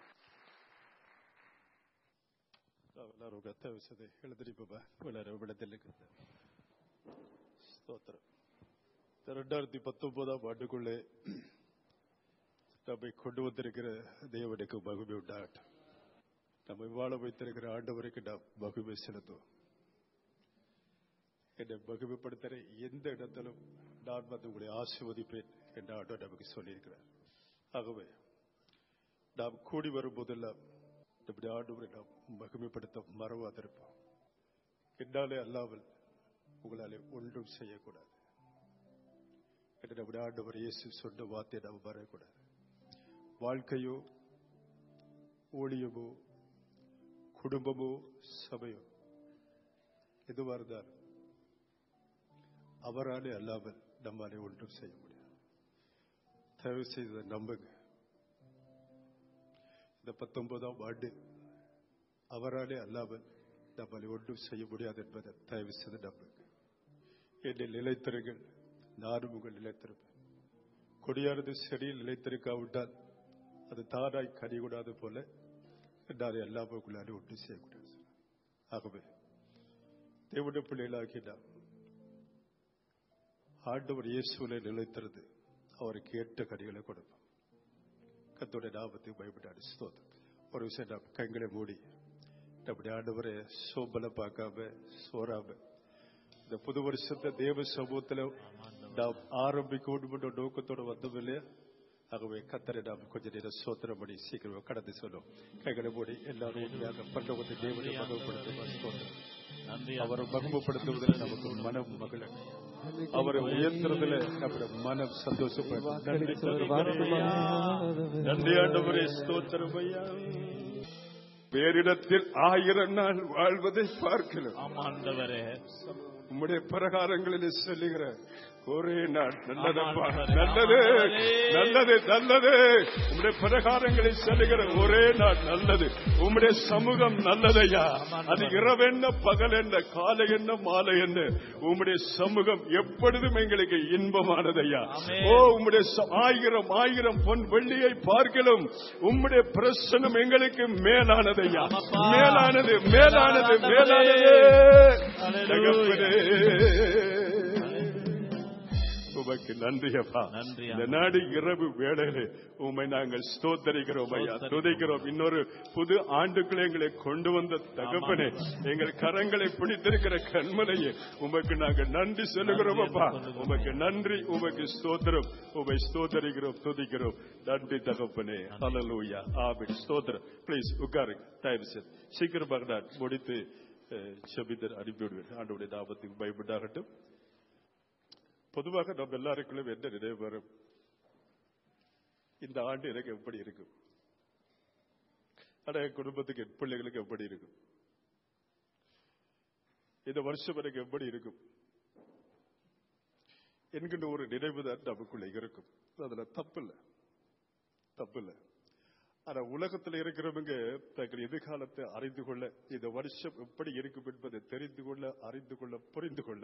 ನಾವೆಲ್ಲರೂ ಗತ್ತವಿಸದೆ ಹೇಳಿದ್ರಿ ಬಾಬಾ ಒಳ್ಳೆ ಬಿಡದಲ್ಲಿ ಸ್ತೋತ್ರ ரெண்டாயிரத்தி பத்தொன்பதாம் ஆண்டுக்குள்ளே நம்மை கொண்டு வந்திருக்கிற தேவனுக்கு மகிமை உண்டாகட்டும் நம்மை வாழ வைத்திருக்கிற ஆண்டவருக்கு நாம் மகிமை செலுத்துவோம் என்னை மகிமைப்படுத்துகிற எந்த இடத்திலும் நான் வந்து உங்களை ஆசிர்வதிப்பேன் என்று ஆண்டவர் நமக்கு சொல்லியிருக்கிறார் ஆகவே நாம் கூடி வரும்போதெல்லாம் நம்முடைய ஆண்டவரை நாம் மகிமைப்படுத்த மறவாதிருப்போம் என்னாலே அல்லாமல் உங்களாலே ஒன்றும் செய்யக்கூடாது என்று நம்முடைய ஆண்டவர் இயேசு சொன்ன வார்த்தையை நாம் மறக்கூடாது வாழ்க்கையோ ஊழியமோ குடும்பமோ சபையோ எதுவாக இருந்தாலும் அவராலே அல்லாமல் நம்மாலே ஒன்றும் செய்ய முடியாது தயவு செய்து இதை நம்புங்க இந்த பத்தொன்பதாம் ஆண்டு அவராலே அல்லாமல் நம்மளை ஒன்றும் செய்ய முடியாது என்பதை தயவு செய்து நம்புங்க என்னை நிலைத்திருங்கள் நானும் உங்கள் நிலைத்திருப்பேன் கொடியானது செடியில் நிலைத்திருக்காவிட்டால் அது தானாய் கனிகூடாது போல நான் எல்லாமே உங்களாலே ஒன்றும் செய்யக்கூடாது ஆகவே தேவனுடைய பிள்ளைகளாகி நாம் ஆண்டவர் இயேசுவிலே நிலைத்திருந்து அவருக்கு ஏற்ற கனிகளை கொடுப்போம் கத்தோட நாமத்துக்கு பயப்படாது ஸ்தோத்திரம் ஒரு விஷயம் நாம் கண்களை மூடி நம்முடைய ஆண்டவரை சோம்பலை பார்க்காம சோறாம இந்த புது வருஷத்தை தேவ சமூகத்தில் நாம் ஆரம்பிக்க வேண்டும் என்ற நோக்கத்தோட வந்தோம் இல்லையா ஆகவே கத்தரை நாம் கொஞ்ச நேரம் சோத்திரம் பண்ணி சீக்கிரம் கடந்து சொல்லும் கைகளை மூடி எல்லாரும் உண்மையாக பண்டவத்தை தேவனை மகப்படுத்தும் ஸ்தோத்திரம் அவரை மகமப்படுத்துவதில் நமக்கு மனம் மகிழ அவரை உயர்த்துறதுல நம்முடைய மனம் சந்தோஷப்படும் நன்றி தகப்பனே. நன்றி ஆண்டவரே ஸ்தோத்திரம் ஐயா வேறிடத்தில் ஆயிரம் நாள் வாழ்வதை பார்க்கலாம் ஆமாண்டவரே உம்முடைய பிரகாரங்களில் சொல்லுகிற ஒரே நாள் நல்லதப்பா ஆமாண்டவரே. நல்லது ஆமாண்டவரே. நல்லது நல்லது உம்முடைய பிரகாரங்களில் சொல்லுகிற ஒரே நாள் நல்லது உம்முடைய சமூகம் நல்லதையா அது இரவென்ன பகல் என்ன காலை என்ன மாலை என்ன உம்முடைய சமூகம் எப்பொழுதும் எங்களுக்கு இன்பமானதையா ஆமென். ஓ உம்முடைய ச- ஆயிரம் ஆயிரம் பொன் வெள்ளியை பார்க்கலும் உம்முடைய பிரசனம் எங்களுக்கு மேலானதையா ஆமாப்பா. மேலானது மேலானது மேலானது Hallelujah. உமக்கு நன்றி அப்பா நன்றி, இந்த ஆண்டவரே. நாடு இரவு வேளையிலே உம்மை நாங்கள் ஸ்தோத்தரிக்கிறோம் ஐயா ஸ்தோத்தரிக்கிறோம். துதிக்கிறோம் இன்னொரு புது ஆண்டுக்குள்ள எங்களை கொண்டு வந்த தகப்பனே எங்கள் கரங்களை பிடித்திருக்கிற கண்மலையே உமக்கு நாங்கள் நன்றி சொல்லுகிறோம் அப்பா சொல்லுகிறோம். உமக்கு நன்றி உமக்கு ஸ்தோத்திரம் உமை ஸ்தோத்தரிக்கிறோம் துதிக்கிறோம் நன்றி தகப்பனே ஹalleluya ஆமென் ஸ்தோத்திரம் ப்ளீஸ் உட்காருங்க தயவு செய்து சீக்கிரமாக நான் முடித்து அஹ், செபித்தர் அனுப்பிவிடுவேன் ஆண்டவருடைய நாமத்துக்கு பயப்படாகட்டும் பொதுவாக நம்ம எல்லாருக்குள்ளும் என்ன நினைவு வரும் இந்த ஆண்டு எனக்கு எப்படி இருக்கும் ஆனா என் குடும்பத்துக்கு என் பிள்ளைகளுக்கு எப்படி இருக்கும் இந்த வருஷம் எனக்கு எப்படி இருக்கும் என்கின்ற ஒரு நினைவு தான் நமக்குள்ள இருக்கும் அதுல தப்பு இல்லை தப்பு இல்லை ஆனா உலகத்தில் இருக்கிறவங்க தங்கள் எதிர்காலத்தை அறிந்து கொள்ள இந்த வருஷம் எப்படி இருக்கும் என்பதை தெரிந்து கொள்ள அறிந்து கொள்ள புரிந்து கொள்ள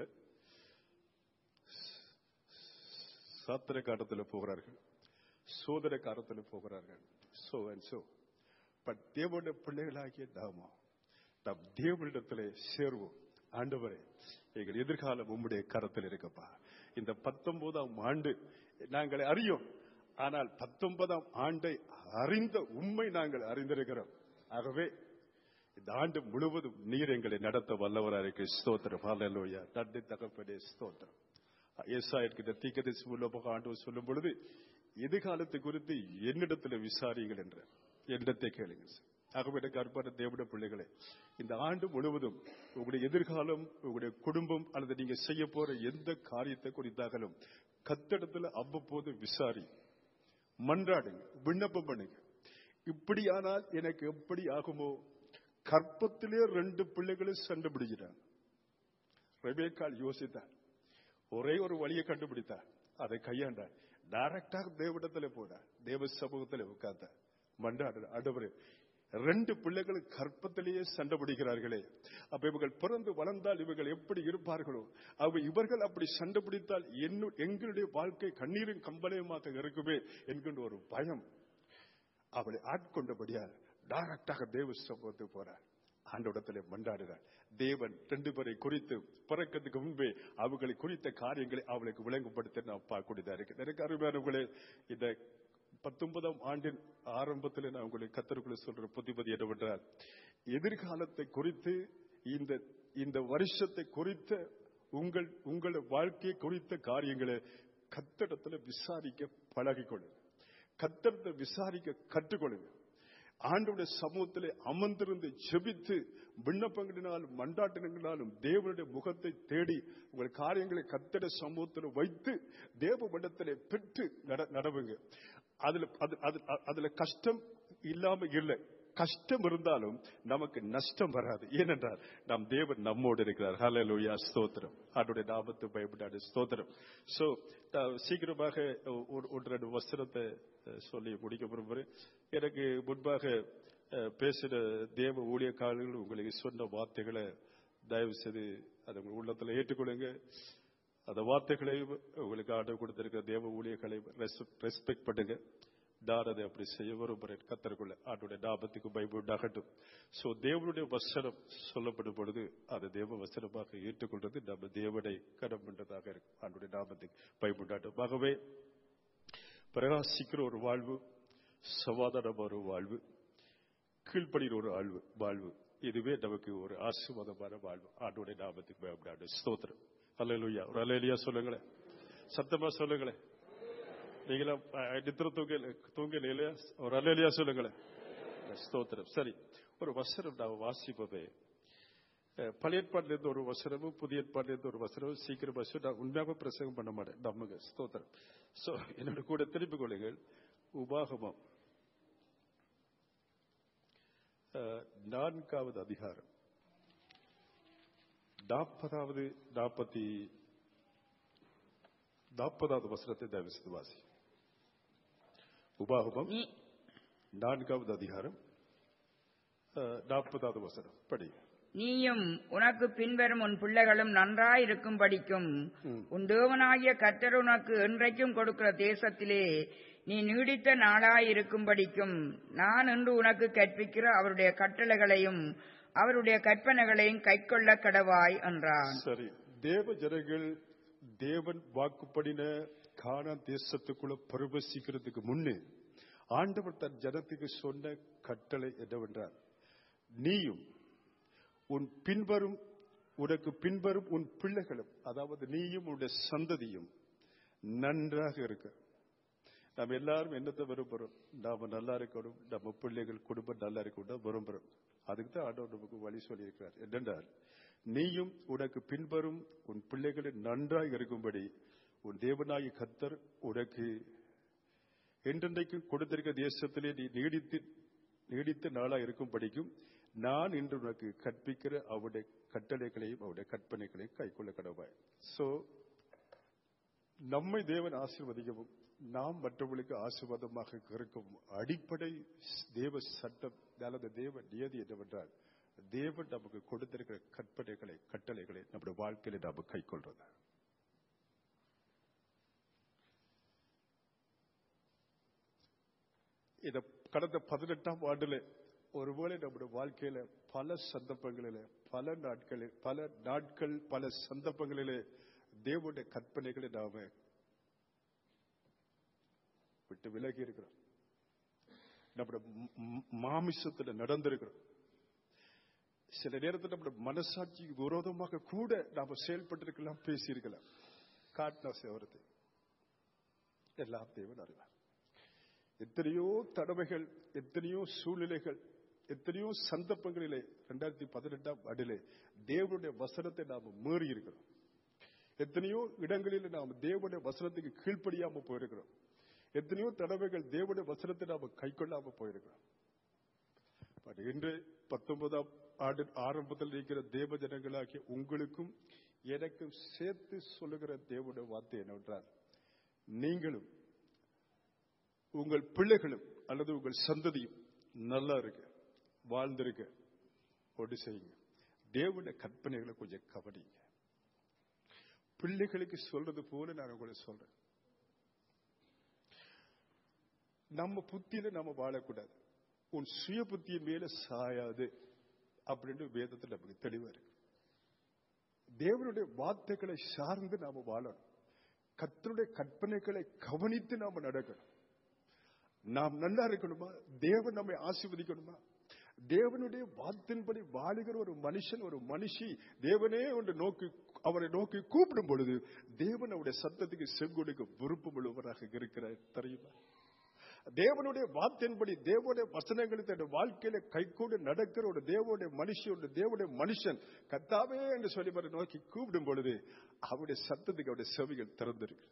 சாத்திர காலத்தில் போகிறார்கள் சோதனை காலத்தில் போகிறார்கள் சோ அண்ட் சோ பட் தேவனுடைய பிள்ளைகளாகிய நாமோ நம் தேவனிடத்திலே சேர்வோம் ஆண்டவரே எங்கள் எதிர்காலம் உம்முடைய கரத்தில் இருக்கப்பா இந்த பத்தொன்பதாம் ஆண்டு நாங்கள் அறியோம் ஆனால் பத்தொன்பதாம் ஆண்டை அறிந்த உண்மை நாங்கள் அறிந்திருக்கிறோம் ஆகவே இந்த ஆண்டு முழுவதும் நீர் எங்களை நடத்த வல்லவராக இருக்கு ஸ்தோத்திரம் ஹalleluya நன்றி தகப்பனே ஸ்தோத்திரம் ஏசாயிற்கு இந்த தீக்கதரிசி மூலமாக ஆண்டவர் சொல்லும் பொழுது எதிர்காலத்தை குறித்து என்னிடத்தில் விசாரியுங்கள் என்ற என்னத்தை கேளுங்க ஆகவே எனக்கு அன்பான தேவட பிள்ளைகளே இந்த ஆண்டு முழுவதும் உங்களுடைய எதிர்காலம் உங்களுடைய குடும்பம் அல்லது நீங்க செய்ய போற எந்த காரியத்தை குறித்தாகலும் கத்தடத்துல அவ்வப்போது விசாரி மன்றாடுங்க விண்ணப்பம் பண்ணுங்க இப்படியானால் எனக்கு எப்படி ஆகுமோ கற்பத்திலே ரெண்டு பிள்ளைகளும் சண்டை பிடிக்கிறான் ரெபேக்கால் யோசித்தார் ஒரே ஒரு வழியை கண்டுபிடித்தார் அதை கையாண்டார் டைரக்டாக தேவடத்துல போனார் தேவ சமூகத்தில் உட்கார்ந்தார் மன்றாடு ஆண்டவரே ரெண்டு பிள்ளைகள் கற்பத்திலேயே சண்டை பிடிக்கிறார்களே அப்ப இவர்கள் பிறந்து வளர்ந்தால் இவர்கள் எப்படி இருப்பார்களோ அவ இவர்கள் அப்படி சண்டை பிடித்தால் என்ன எங்களுடைய வாழ்க்கை கண்ணீரின் கம்பளையமாக இருக்குமே என்கின்ற ஒரு பயம் அவளை ஆட்கொண்டபடியால் டைரக்டாக தேவ சமூகத்துக்கு போறார் ஆண்டோடத்திலே மன்றாடுகிறார் தேவன் ரெண்டு பேரை குறித்து பிறக்கிறதுக்கு முன்பே அவர்களை குறித்த காரியங்களை அவளுக்கு விளங்குபடுத்த நான் பார்க்கக்கூடியதா இருக்கு எனக்கு அருமையானவர்களே இந்த பத்தொன்பதாம் ஆண்டின் ஆரம்பத்தில் நான் உங்களுக்கு கத்தருக்குள்ள சொல்ற புத்திபதி என்னவென்றால் எதிர்காலத்தை குறித்து இந்த இந்த வருஷத்தை குறித்த உங்கள் உங்கள் வாழ்க்கையை குறித்த காரியங்களை கத்தடத்துல விசாரிக்க பழகிக்கொள்ளுங்க கத்தடத்தை விசாரிக்க கற்றுக்கொள்ளுங்க ஆண்டோட சமூகத்திலே அமர்ந்திருந்து ஜெபித்து விண்ணப்பங்களினாலும் மண்டாட்டினங்களாலும் தேவனுடைய முகத்தை தேடி உங்கள் காரியங்களை கத்தட சமூகத்தில் வைத்து தேவ மண்டத்திலே பெற்று நட- நடவுங்க அதுல அது- அது- அதுல கஷ்டம் இல்லாம இல்லை கஷ்டம் இருந்தாலும் நமக்கு நஷ்டம் வராது ஏனென்றால் நம் தேவன் நம்மோடு இருக்கிறார் ஹalleluya ஸ்தோத்திரம் ஆண்டுடைய நாமத்தை பயப்படாது ஸ்தோத்திரம் சோ சீக்கிரமாக ஒரு ஒன்று ரெண்டு வசனத்தை அஹ், சொல்லி முடிக்க விரும்புகிறேன் எனக்கு முன்பாக அஹ், பேசின தேவ ஊழியக்காரர்கள் உங்களுக்கு சொன்ன வார்த்தைகளை தயவு செய்து அதை உங்கள் உள்ளத்துல ஏற்றுக்கொள்ளுங்க அந்த வார்த்தைகளை உங்களுக்கு ஆர்டர் கொடுத்திருக்கிற தேவ ஊழியர்களை ரெஸ்பெக்ட் பண்ணுங்க நான் அதை அப்படி செய்ய விரும்புகிறேன் கத்தருக்குள்ள ஆண்டுடைய நாமத்துக்கு பயப்படாகட்டும் சோ தேவனுடைய வசனம் சொல்லப்படும் பொழுது அது தேவ வசனமாக ஏற்றுக்கொள்றது நம்ம தேவனை கடம் பண்றதாக இருக்கும் ஆண்டுடைய நாமத்துக்கு பயப்படாட்டும் ஆகவே பிரகாசிக்கிற ஒரு வாழ்வு சமாதானம் ஒரு வாழ்வு கீழ்ப்படிகிற ஒரு ஆழ்வு வாழ்வு இதுவே நமக்கு ஒரு ஆசீர்வாதமான வாழ்வு ஆண்டுடைய நாமத்துக்கு பயப்படாது ஸ்தோத்திரம் அல்லேலூயா ஒரு அல்லேலியா சொல்லுங்களேன் சத்தமா சொல்லுங்களேன் நீங்களும் நித்திர தூங்க தூங்கல இல்லையா ஒரு அல்லேலியா சொல்லுங்களேன் ஸ்தோத்திரம் சரி ஒரு வசனம் நான் வாசிப்பது அஹ், பழைய ஏற்பாட்டில இருந்து ஒரு வசனமும் புதிய ஏற்பாட்டில இருந்து ஒரு வசனமும் சீக்கிரம் வசனம் நான் உண்மையாக பிரசங்கம் பண்ண மாட்டேன் நம்புங்க ஸ்தோத்திரம் சோ என்னோட கூட திருப்பிக் கொள்ளுங்கள் உபாகமம் அஹ், நான்காவது அதிகாரம் நாற்பதாவது நாற்பத்தி நாற்பதாவது வசனத்தை தயவு செய்து வாசி உபாகமம் நீ நான்காவது அதிகாரம் அஹ், நாற்பதாவது வசனம் படி நீயும் உனக்கு பின்வரும் உன் பிள்ளைகளும் நன்றாயிருக்கும்படிக்கும் உன் தேவனாகிய கர்த்தர் உனக்கு என்றைக்கும் கொடுக்கிற தேசத்திலே நீ நீடித்த நாளாயிருக்கும்படிக்கும் நான் இன்று உனக்கு கற்பிக்கிற அவருடைய கட்டளைகளையும் அவருடைய கற்பனைகளையும் கைக்கொள்ள கடவாய் என்றான் சரி தேவ ஜனங்கள் தேவன் வாக்குப்படின கானா தேசத்துக்குள்ள பிரவேசிக்கிறதுக்கு முன்னே ஆண்டவர் தன் ஜனத்துக்கு சொன்ன கட்டளை என்னவென்றால் நீயும் உன் பின்வரும் உனக்கு பின்வரும் உன் பிள்ளைகளும் அதாவது நீயும் உன்னுடைய சந்ததியும் நன்றாக இருக்க நம்ம எல்லாரும் என்னத்தை விரும்புறோம் நாம நல்லா இருக்கணும் நம்ம பிள்ளைகள் குடும்பம் நல்லா இருக்கணும் விரும்புறோம் அதுக்கு தான் ஆண்டவர் நமக்கு வழி சொல்லியிருக்கிறார் என்னென்றால் நீயும் உனக்கு பின்வரும் உன் பிள்ளைகளின் நன்றாக இருக்கும்படி உன் தேவனாகி கத்தர் உனக்கு என்றென்றைக்கும் கொடுத்திருக்க தேசத்திலே நீ நீடித்து நீடித்த நாளா இருக்கும் படிக்கும் நான் இன்று உனக்கு கற்பிக்கிற அவருடைய கட்டளைகளையும் அவருடைய கற்பனைகளையும் கைக்கொள்ள கடவாய் சோ நம்மை தேவன் ஆசீர்வதிக்கவும் நாம் மற்றவர்களுக்கு ஆசீர்வாதமாக இருக்கவும் அடிப்படை தேவ சட்டம் அல்லது தேவ நியதி என்னவென்றால் தேவன் நமக்கு கொடுத்திருக்கிற கற்பனைகளை கட்டளைகளை நம்முடைய வாழ்க்கையில நாம் கைக்கொள்றது இத கடந்த பதினெட்டாம் ஆண்டுல ஒருவேளை நம்முடைய வாழ்க்கையில பல சந்தர்ப்பங்களிலே பல நாட்களில் பல நாட்கள் பல சந்தர்ப்பங்களிலே தேவனுடைய கற்பனைகளை நாம விட்டு விலகி இருக்கிறோம் நம்முடைய ம்- ம்- மாமிசத்துல நடந்திருக்கிறோம் சில நேரத்தில் நம்முடைய மனசாட்சிக்கு விரோதமாக கூட நாம செயல்பட்டிருக்கலாம் பேசியிருக்கலாம் காட்டினா சேவரத்தை எல்லாம் தேவன் அறிவார் எத்தனையோ தடவைகள் எத்தனையோ சூழ்நிலைகள் எத்தனையோ சந்தர்ப்பங்களிலே ரெண்டாயிரத்தி பதினெட்டாம் ஆண்டிலே தேவனுடைய வசனத்தை நாம மீறி இருக்கிறோம் எத்தனையோ இடங்களில் நாம் தேவனுடைய வசனத்துக்கு கீழ்ப்படியாம போயிருக்கிறோம் எத்தனையோ தடவைகள் தேவனுடைய வசனத்தை நாம கைக்கொள்ளாம போயிருக்கிறோம் பட் இன்று பத்தொன்பதாம் ஆண்டு ஆரம்பத்தில் இருக்கிற தேவ ஜனங்களாகிய உங்களுக்கும் எனக்கும் சேர்த்து சொல்லுகிற தேவனுடைய வார்த்தை என்னவென்றால் நீங்களும் உங்கள் பிள்ளைகளும் அல்லது உங்கள் சந்ததியும் நல்லா இருக்க வாழ்ந்திருக்க ஒன்று செய்யுங்க தேவனுடைய கற்பனைகளை கொஞ்சம் கவனிங்க பிள்ளைகளுக்கு சொல்றது போல நான் உங்களுக்கு சொல்றேன் நம்ம புத்தியில நம்ம வாழக்கூடாது உன் சுய புத்தியின் மேல சாயாது அப்படின்னு வேதத்தில் நமக்கு தெளிவா இருக்கு தேவனுடைய வார்த்தைகளை சார்ந்து நாம வாழணும் கத்தருடைய கற்பனைகளை கவனித்து நாம நடக்கணும் நாம் நல்லா இருக்கணுமா தேவன் நம்மை ஆசீர்வதிக்கணுமா தேவனுடைய வார்த்தையின்படி வாழுகிற ஒரு மனுஷன் ஒரு மனுஷி தேவனே ஒன்று நோக்கி அவரை நோக்கி கூப்பிடும் பொழுது தேவன் அவருடைய சத்தத்துக்கு செங்கொடுக்க விருப்பம் உள்ளவராக இருக்கிறார் தெரியுமா தேவனுடைய வார்த்தையின்படி தேவனுடைய வசனங்களை தன் வாழ்க்கையில கைகூட நடக்கிற ஒரு தேவனுடைய மனுஷன் ஒரு தேவனுடைய மனுஷன் கத்தாவே என்று சொல்லி அவரை நோக்கி கூப்பிடும் பொழுது அவருடைய சத்தத்துக்கு அவருடைய செவிகள் திறந்திருக்கு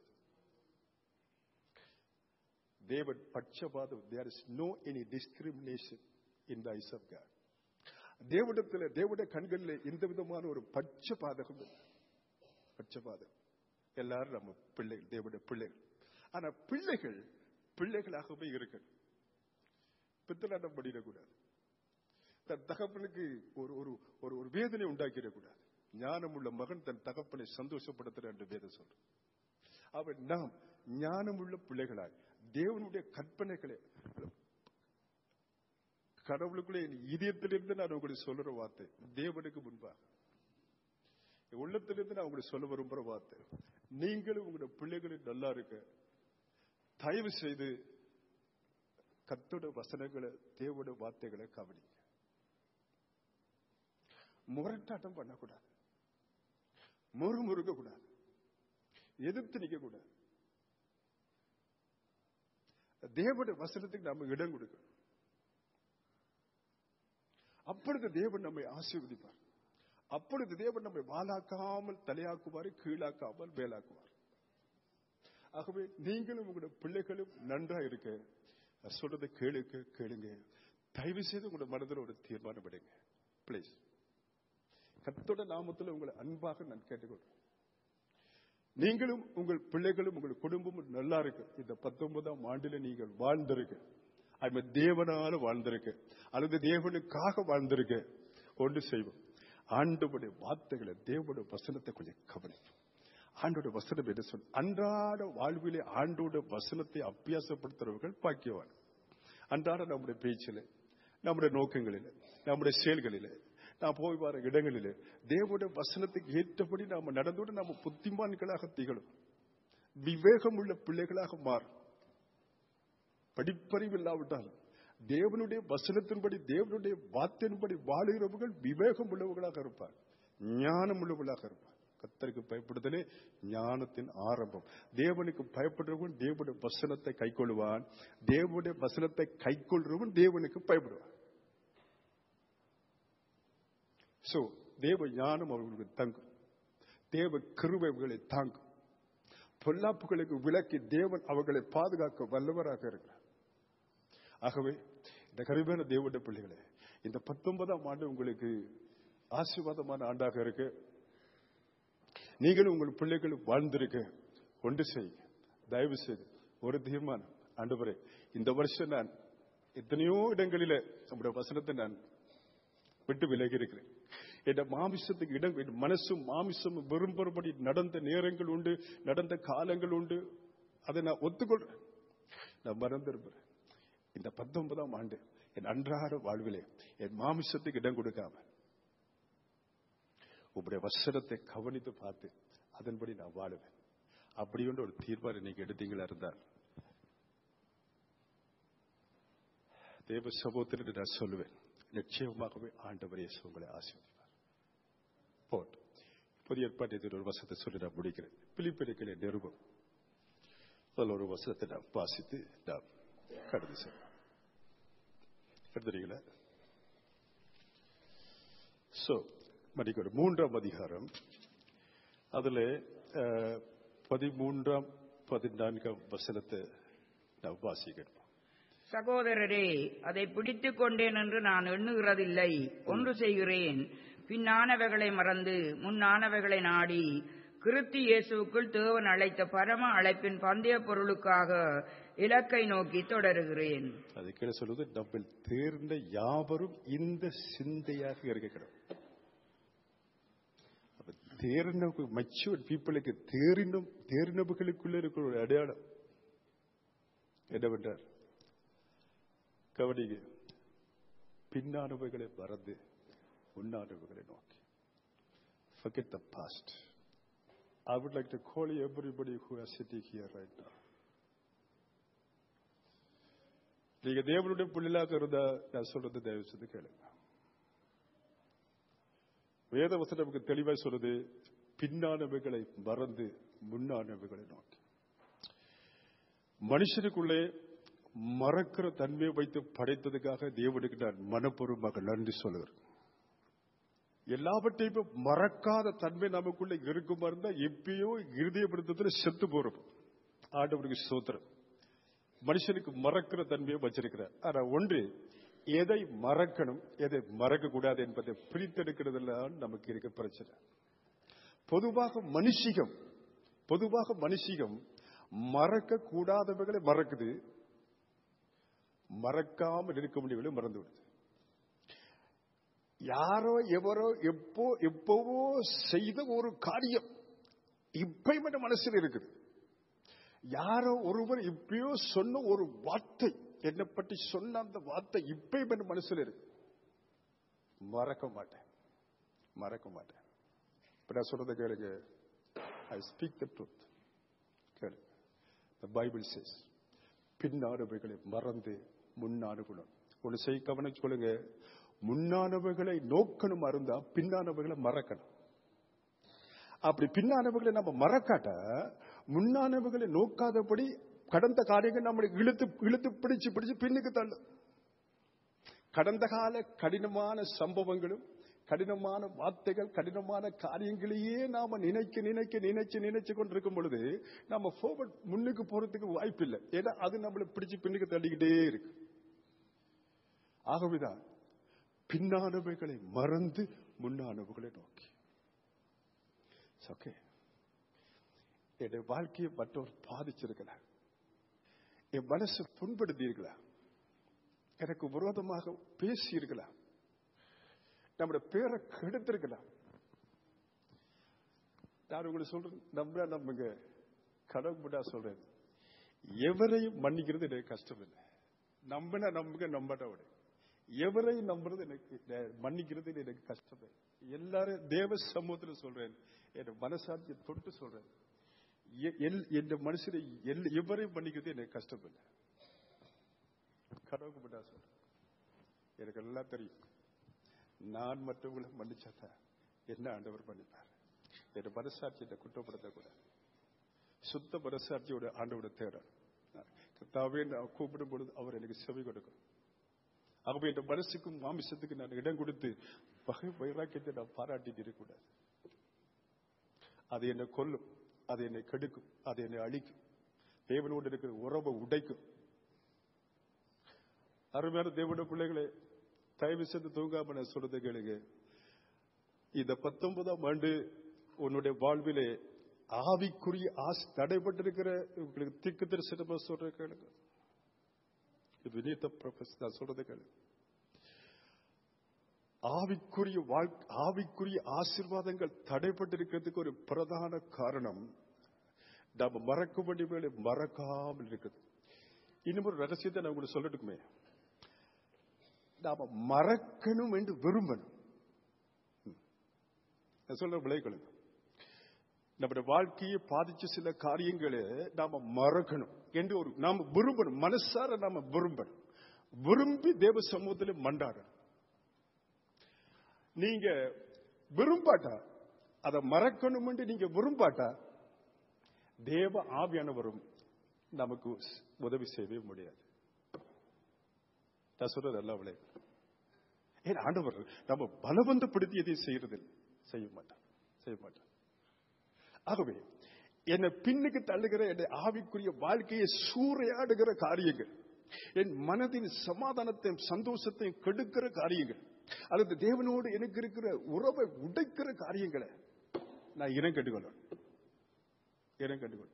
தேவன் பட்சபாதம் there is no any discrimination in the eyes of God தேவனிடத்தில் தேவனுடைய கண்களில் எந்த விதமான ஒரு பட்சபாதகம் இல்லை. பட்சபாதம் எல்லாரும் நம்ம பிள்ளைகள் தேவனுடைய பிள்ளைகள் ஆனா பிள்ளைகள் பிள்ளைகளாகவே இருக்கணும் பித்தலாட்டம் பண்ணிடக்கூடாது தன் தகப்பனுக்கு ஒரு ஒரு ஒரு ஒரு வேதனை உண்டாக்கிடக்கூடாது ஞானம் உள்ள மகன் தன் தகப்பனை சந்தோஷப்படுத்துற என்று வேதம் சொல்றோம் அவன் நாம் ஞானமுள்ள பிள்ளைகளாய் தேவனுடைய கற்பனைகளை கடவுளுக்குள்ளே என் இதயத்திலிருந்து நான் உங்களுக்கு சொல்லுற வார்த்தை தேவனுக்கு முன்பாக என் உள்ளத்திலிருந்து நான் உங்களுக்கு சொல்ல விரும்புற வார்த்தை நீங்களும் உங்களுடைய பிள்ளைகளும் நல்லா இருக்க தயவு செய்து கத்தோட வசனங்களை தேவோட வார்த்தைகளை கவனிங்க முரட்டாட்டம் பண்ணக்கூடாது முறுமுறுக்க கூடாது எதிர்த்து நிக்க கூடாது தேவனுடைய வசனத்துக்கு நம்ம இடம் கொடுக்கணும் அப்பொழுது தேவன் நம்மை ஆசீர்வதிப்பார் அப்பொழுது தேவன் நம்மை வாலாக்காமல் தலையாக்குவார் கீழாக்காமல் மேலாக்குவார் ஆகவே நீங்களும் உங்களுடைய பிள்ளைகளும் நன்றா இருக்க நான் சொல்றதை கேளுங்க கேளுங்க தயவு செய்து உங்களுடைய மனதில் ஒரு தீர்மானம் எடுங்க பிளீஸ் கத்தோட நாமத்தில் உங்களை அன்பாக நான் கேட்டுக்கொள்றேன் நீங்களும் உங்கள் பிள்ளைகளும் உங்கள் குடும்பமும் நல்லா இருக்கு இந்த பத்தொன்பதாம் ஆண்டில நீங்கள் வாழ்ந்திருக்கு அது தேவனால வாழ்ந்திருக்கு அல்லது தேவனுக்காக வாழ்ந்திருக்கு ஒன்று செய்வோம் ஆண்டவருடைய வார்த்தைகளை தேவனுடைய வசனத்தை கொஞ்சம் கவனிக்கும் ஆண்டோட வசனம் என்ன சொல் அன்றாட வாழ்விலே ஆண்டோட வசனத்தை அபியாசப்படுத்துறவர்கள் பாக்கியவான் அன்றாட நம்முடைய பேச்சில் நம்முடைய நோக்கங்களில் நம்முடைய செயல்களில் நாம் போய் வர இடங்களிலே தேவனுடைய வசனத்துக்கு ஏற்றபடி நாம் நடந்தோடு நாம் புத்திமான்களாக திகழும் விவேகம் உள்ள பிள்ளைகளாக மாறும் படிப்பறிவு இல்லாவிட்டால் தேவனுடைய வசனத்தின்படி தேவனுடைய வார்த்தையின்படி வாழுகிறவர்கள் விவேகம் உள்ளவர்களாக இருப்பார் ஞானம் உள்ளவர்களாக இருப்பார் கத்தருக்கு பயப்படுதலே ஞானத்தின் ஆரம்பம் தேவனுக்கு பயப்படுறவன் தேவனுடைய வசனத்தை கைக்கொள்வான் தேவனுடைய வசனத்தை கைக்கொள்றவன் தேவனுக்கு பயப்படுவான் சோ தேவ ஞானம் அவர்களுக்கு தங்கும் தேவ கிருபைகளை தாங்கும் பொல்லாப்புகளுக்கு விலக்கி தேவன் அவர்களை பாதுகாக்க வல்லவராக இருக்கிறார் ஆகவே இந்த கருமையான தேவனுடைய பிள்ளைகளே இந்த பத்தொன்பதாம் ஆண்டு உங்களுக்கு ஆசீர்வாதமான ஆண்டாக இருக்கு நீங்களும் உங்கள் பிள்ளைகளும் வாழ்ந்திருக்க ஒன்று செய்யுங்க தயவு செய்து ஒரு தீர்மானம் ஆண்டவரே இந்த வருஷம் நான் எத்தனையோ இடங்களில நம்முடைய வசனத்தை நான் விட்டு விலகி இருக்கிறேன் என் மாமிசத்துக்கு இடம் என் மனசும் மாமிசமும் விரும்பும்படி நடந்த நேரங்கள் உண்டு நடந்த காலங்கள் உண்டு அதை நான் ஒத்துக்கொள்றேன் நான் மறந்திருப்பேன் இந்த பத்தொன்பதாம் ஆண்டு என் அன்றாட வாழ்விலே என் மாமிசத்துக்கு இடம் கொடுக்காம உங்களுடைய வசனத்தை கவனித்து பார்த்து அதன்படி நான் வாழுவேன் அப்படி ஒன்று ஒரு தீர்மானம் நீங்க எடுத்தீங்களா இருந்தால் தேவ சமூகத்தில் நான் சொல்லுவேன் நிச்சயமாகவே ஆண்டவர் இயேசு உங்களை ஆசீர்வதிப்பார் போட் புதிய ஏற்பாட்டில் ஒரு வசத்தை சொல்லி நான் முடிக்கிறேன் பிலிப்பிடுக்கிற நிருபம் அதில் ஒரு வசனத்தை நான் வாசித்து நான் கடந்து செல்வேன் எடுத்துறீங்களா சோ மணிக்கு ஒரு மூன்றாம் அதிகாரம் அதுல அஹ், பதிமூன்றாம் பதினான்காம் வசனத்தை நான் வாசிக்கணும் சகோதரரே அதை பிடித்துக் கொண்டேன் என்று நான் எண்ணுகிறதில்லை ஒன்று செய்கிறேன் பின்னானவைகளை மறந்து முன்னானவைகளை நாடி கிறிஸ்து இயேசுவுக்குள் தேவன் அழைத்த பரம அழைப்பின் பந்தய பொருளுக்காக இலக்கை நோக்கி தொடருகிறேன் அது கீழே சொல்வது நம்ம தேர்ந்த யாவரும் இந்த சிந்தையாக இருக்கிறோம் அப்ப தேர்ந்த மெச்சூர்ட் பீப்புளுக்கு தேறினும் தேர்ந்தவர்களுக்குள்ள இருக்கிற ஒரு அடையாளம் என்னவென்றார் கவனிங்க பின்னானவைகளை மறந்து முன்னானவைகளை நோக்கி forget the past I would like to call everybody who are sitting here right now நீங்க தேவனுடைய பிள்ளைகளாக இருந்தா நான் சொல்றது தயவு செய்து கேளுங்க வேத வசனம் நமக்கு தெளிவாய் சொல்றது பின்னானவைகளை மறந்து முன்னானவைகளை நோக்கி மனுஷனுக்குள்ளே மறக்கிற தன்மையை வைத்து படைத்ததுக்காக தேவனுக்கு நான் மனப்பூர்வமாக நன்றி சொல்லுகிறேன் எல்லாவற்றையும் மறக்காத தன்மை நமக்குள்ள இருக்குமா இருந்தா எப்பயோ இருதயப்படுத்தத்துல செத்து போறோம் ஆண்டவருக்கு சோத்திரம் மனுஷனுக்கு மறக்கிற தன்மையை வச்சிருக்கிறார் ஆனா ஒன்று எதை மறக்கணும் எதை மறக்க கூடாது என்பதை பிரித்தெடுக்கிறதுலாம் நமக்கு இருக்க பிரச்சனை பொதுவாக மனுஷிகம் பொதுவாக மனுஷிகம் மறக்க கூடாதவைகளை மறக்குது மறக்காமல் இருக்க முடியவில்லை மறந்து விடுது யாரோ எவரோ எப்போ எப்பவோ செய்த ஒரு காரியம் இப்பயும் என் மனசில் இருக்குது யாரோ ஒருவர் இப்பயோ சொன்ன ஒரு வார்த்தை என்னை பற்றி சொன்ன அந்த வார்த்தை இப்பயும் என் மனசில் இருக்கு மறக்க மாட்டேன் மறக்க மாட்டேன் இப்ப நான் சொல்றதை கேளுங்க ஐ ஸ்பீக் த ட்ரூத் கேளு த பைபிள் சேஸ் பின்னானவைகளை மறந்து முன்னானுகுணம் ஒன்று செய் கவனிச்சு கொள்ளுங்க முன்னானவைகளை நோக்கணும் இருந்தா பின்னானவைகளை மறக்கணும் அப்படி பின்னானவைகளை நம்ம மறக்காட்ட முன்னானவைகளை நோக்காதபடி கடந்த காரியங்கள் நம்மளை இழுத்து இழுத்து பிடிச்சு பிடிச்சு பின்னுக்கு தள்ளும் கடந்த கால கடினமான சம்பவங்களும் கடினமான வார்த்தைகள் கடினமான காரியங்களையே நாம நினைக்க நினைக்க நினைச்சு நினைச்சு கொண்டிருக்கும் பொழுது நம்ம forward முன்னுக்கு போறதுக்கு வாய்ப்பு இல்லை ஏன்னா அது நம்மளை பிடிச்சு பின்னுக்கு தள்ளிக்கிட்டே இருக்கு ஆகவேதான் பின்னானவைகளை மறந்து முன்னானவைகளை நோக்கி ஓகே என்னுடைய வாழ்க்கையை மற்றவர் பாதிச்சிருக்கலாம் என் மனசு புண்படுத்தி இருக்கலாம் எனக்கு விரோதமாக பேசி இருக்கலாம் நம்முடைய பேரை கெடுத்திருக்கலாம் நான் உங்களுக்கு சொல்றேன் நம்ப நம்புங்க கடவுளா சொல்றேன் எவரையும் மன்னிக்கிறது எனக்கு கஷ்டம் இல்லை நம்பின நம்புங்க நம்பட்ட விட எவரையும் நம்புறது எனக்கு நே- மன்னிக்கிறது எனக்கு கஷ்டம் இல்லை எல்லாரும் தேவ சமூகத்தில் சொல்றேன் என் மனசாட்சியை தொட்டு சொல்றேன் எ- எல்- என் மனுஷனை எல்- எவரையும் மன்னிக்கிறது எனக்கு கஷ்டம் இல்லை கடவுளுக்கு மட்டும் சொல்றேன் எனக்கு எல்லாம் தெரியும் நான் மற்றவங்களை மன்னிச்சாதான் என்ன ஆண்டவர் மன்னிப்பார் என் மனசாட்சி என்னை குற்றப்படுத்தக்கூடாது சுத்த மனசாட்சியோட ஆண்டோட தேடல் கத்தாவே நான் கூப்பிடும் பொழுது அவர் எனக்கு செவி கொடுக்கும் ஆகவே என் மனசுக்கும் மாமிசத்துக்கு நான் இடம் கொடுத்து பகை வைராக்கியத்தை நான் பாராட்டிட்டு இருக்கக்கூடாது அது என்னை கொல்லும் அது என்னை கெடுக்கும் அது என்னை அழிக்கும் தேவனோடு இருக்கிற உறவை உடைக்கும் அருமையான தேவனுடைய பிள்ளைகளே தயவு செய்து தூங்காம நான் சொல்றதை கேளுங்க இந்த பத்தொன்பதாம் ஆண்டு உன்னுடைய வாழ்விலே ஆவிக்குரிய ஆசை தடைப்பட்டிருக்கிற உங்களுக்கு திக்கு தரிசனமா சொல்ற கேளுங்க வினீத ப்ரொஃபஸ் நான் சொல்றதை கேளுங்க ஆவிக்குரிய வாழ் ஆவிக்குரிய ஆசீர்வாதங்கள் தடைப்பட்டிருக்கிறதுக்கு ஒரு பிரதான காரணம் நாம மறக்க வேண்டிய வேலை மறக்காமல் இருக்குது இன்னும் ஒரு ரகசியத்தை நான் உங்களுக்கு சொல்லட்டுக்குமே நாம மறக்கணும் என்று விரும்பணும் ம். நான் சொல்ற விளைவுகளுங்க நம்முடைய வாழ்க்கையை பாதிச்ச சில காரியங்களை நாம மறக்கணும் என்று ஒரு நாம விரும்பணும் மனசார நாம விரும்பணும் விரும்பி தேவ சமூகத்தில் மண்டாடணும் நீங்க விரும்பாட்டா அதை மறக்கணும் என்று நீங்க விரும்பாட்டா தேவ ஆவியானவரும் நமக்கு உதவி செய்யவே முடியாது நான் சொல்றது எல்லாம் விளைவு ஏன் ஆண்டவர் நம்ம பலவந்தப்படுத்தி எதையும் செய்யறதில்லை செய்ய மாட்டார் செய்ய மாட்டார் ஆகவே என்னை பின்னுக்கு தள்ளுகிற என் ஆவிக்குரிய வாழ்க்கையை சூறையாடுகிற காரியங்கள் என் மனதின் சமாதானத்தையும் சந்தோஷத்தையும் கெடுக்கிற காரியங்கள் அல்லது தேவனோடு எனக்கு இருக்கிற உறவை உடைக்கிற காரியங்களை நான் இனம் கண்டுகொள்ளணும் இனம் கண்டுகொள்ளணும்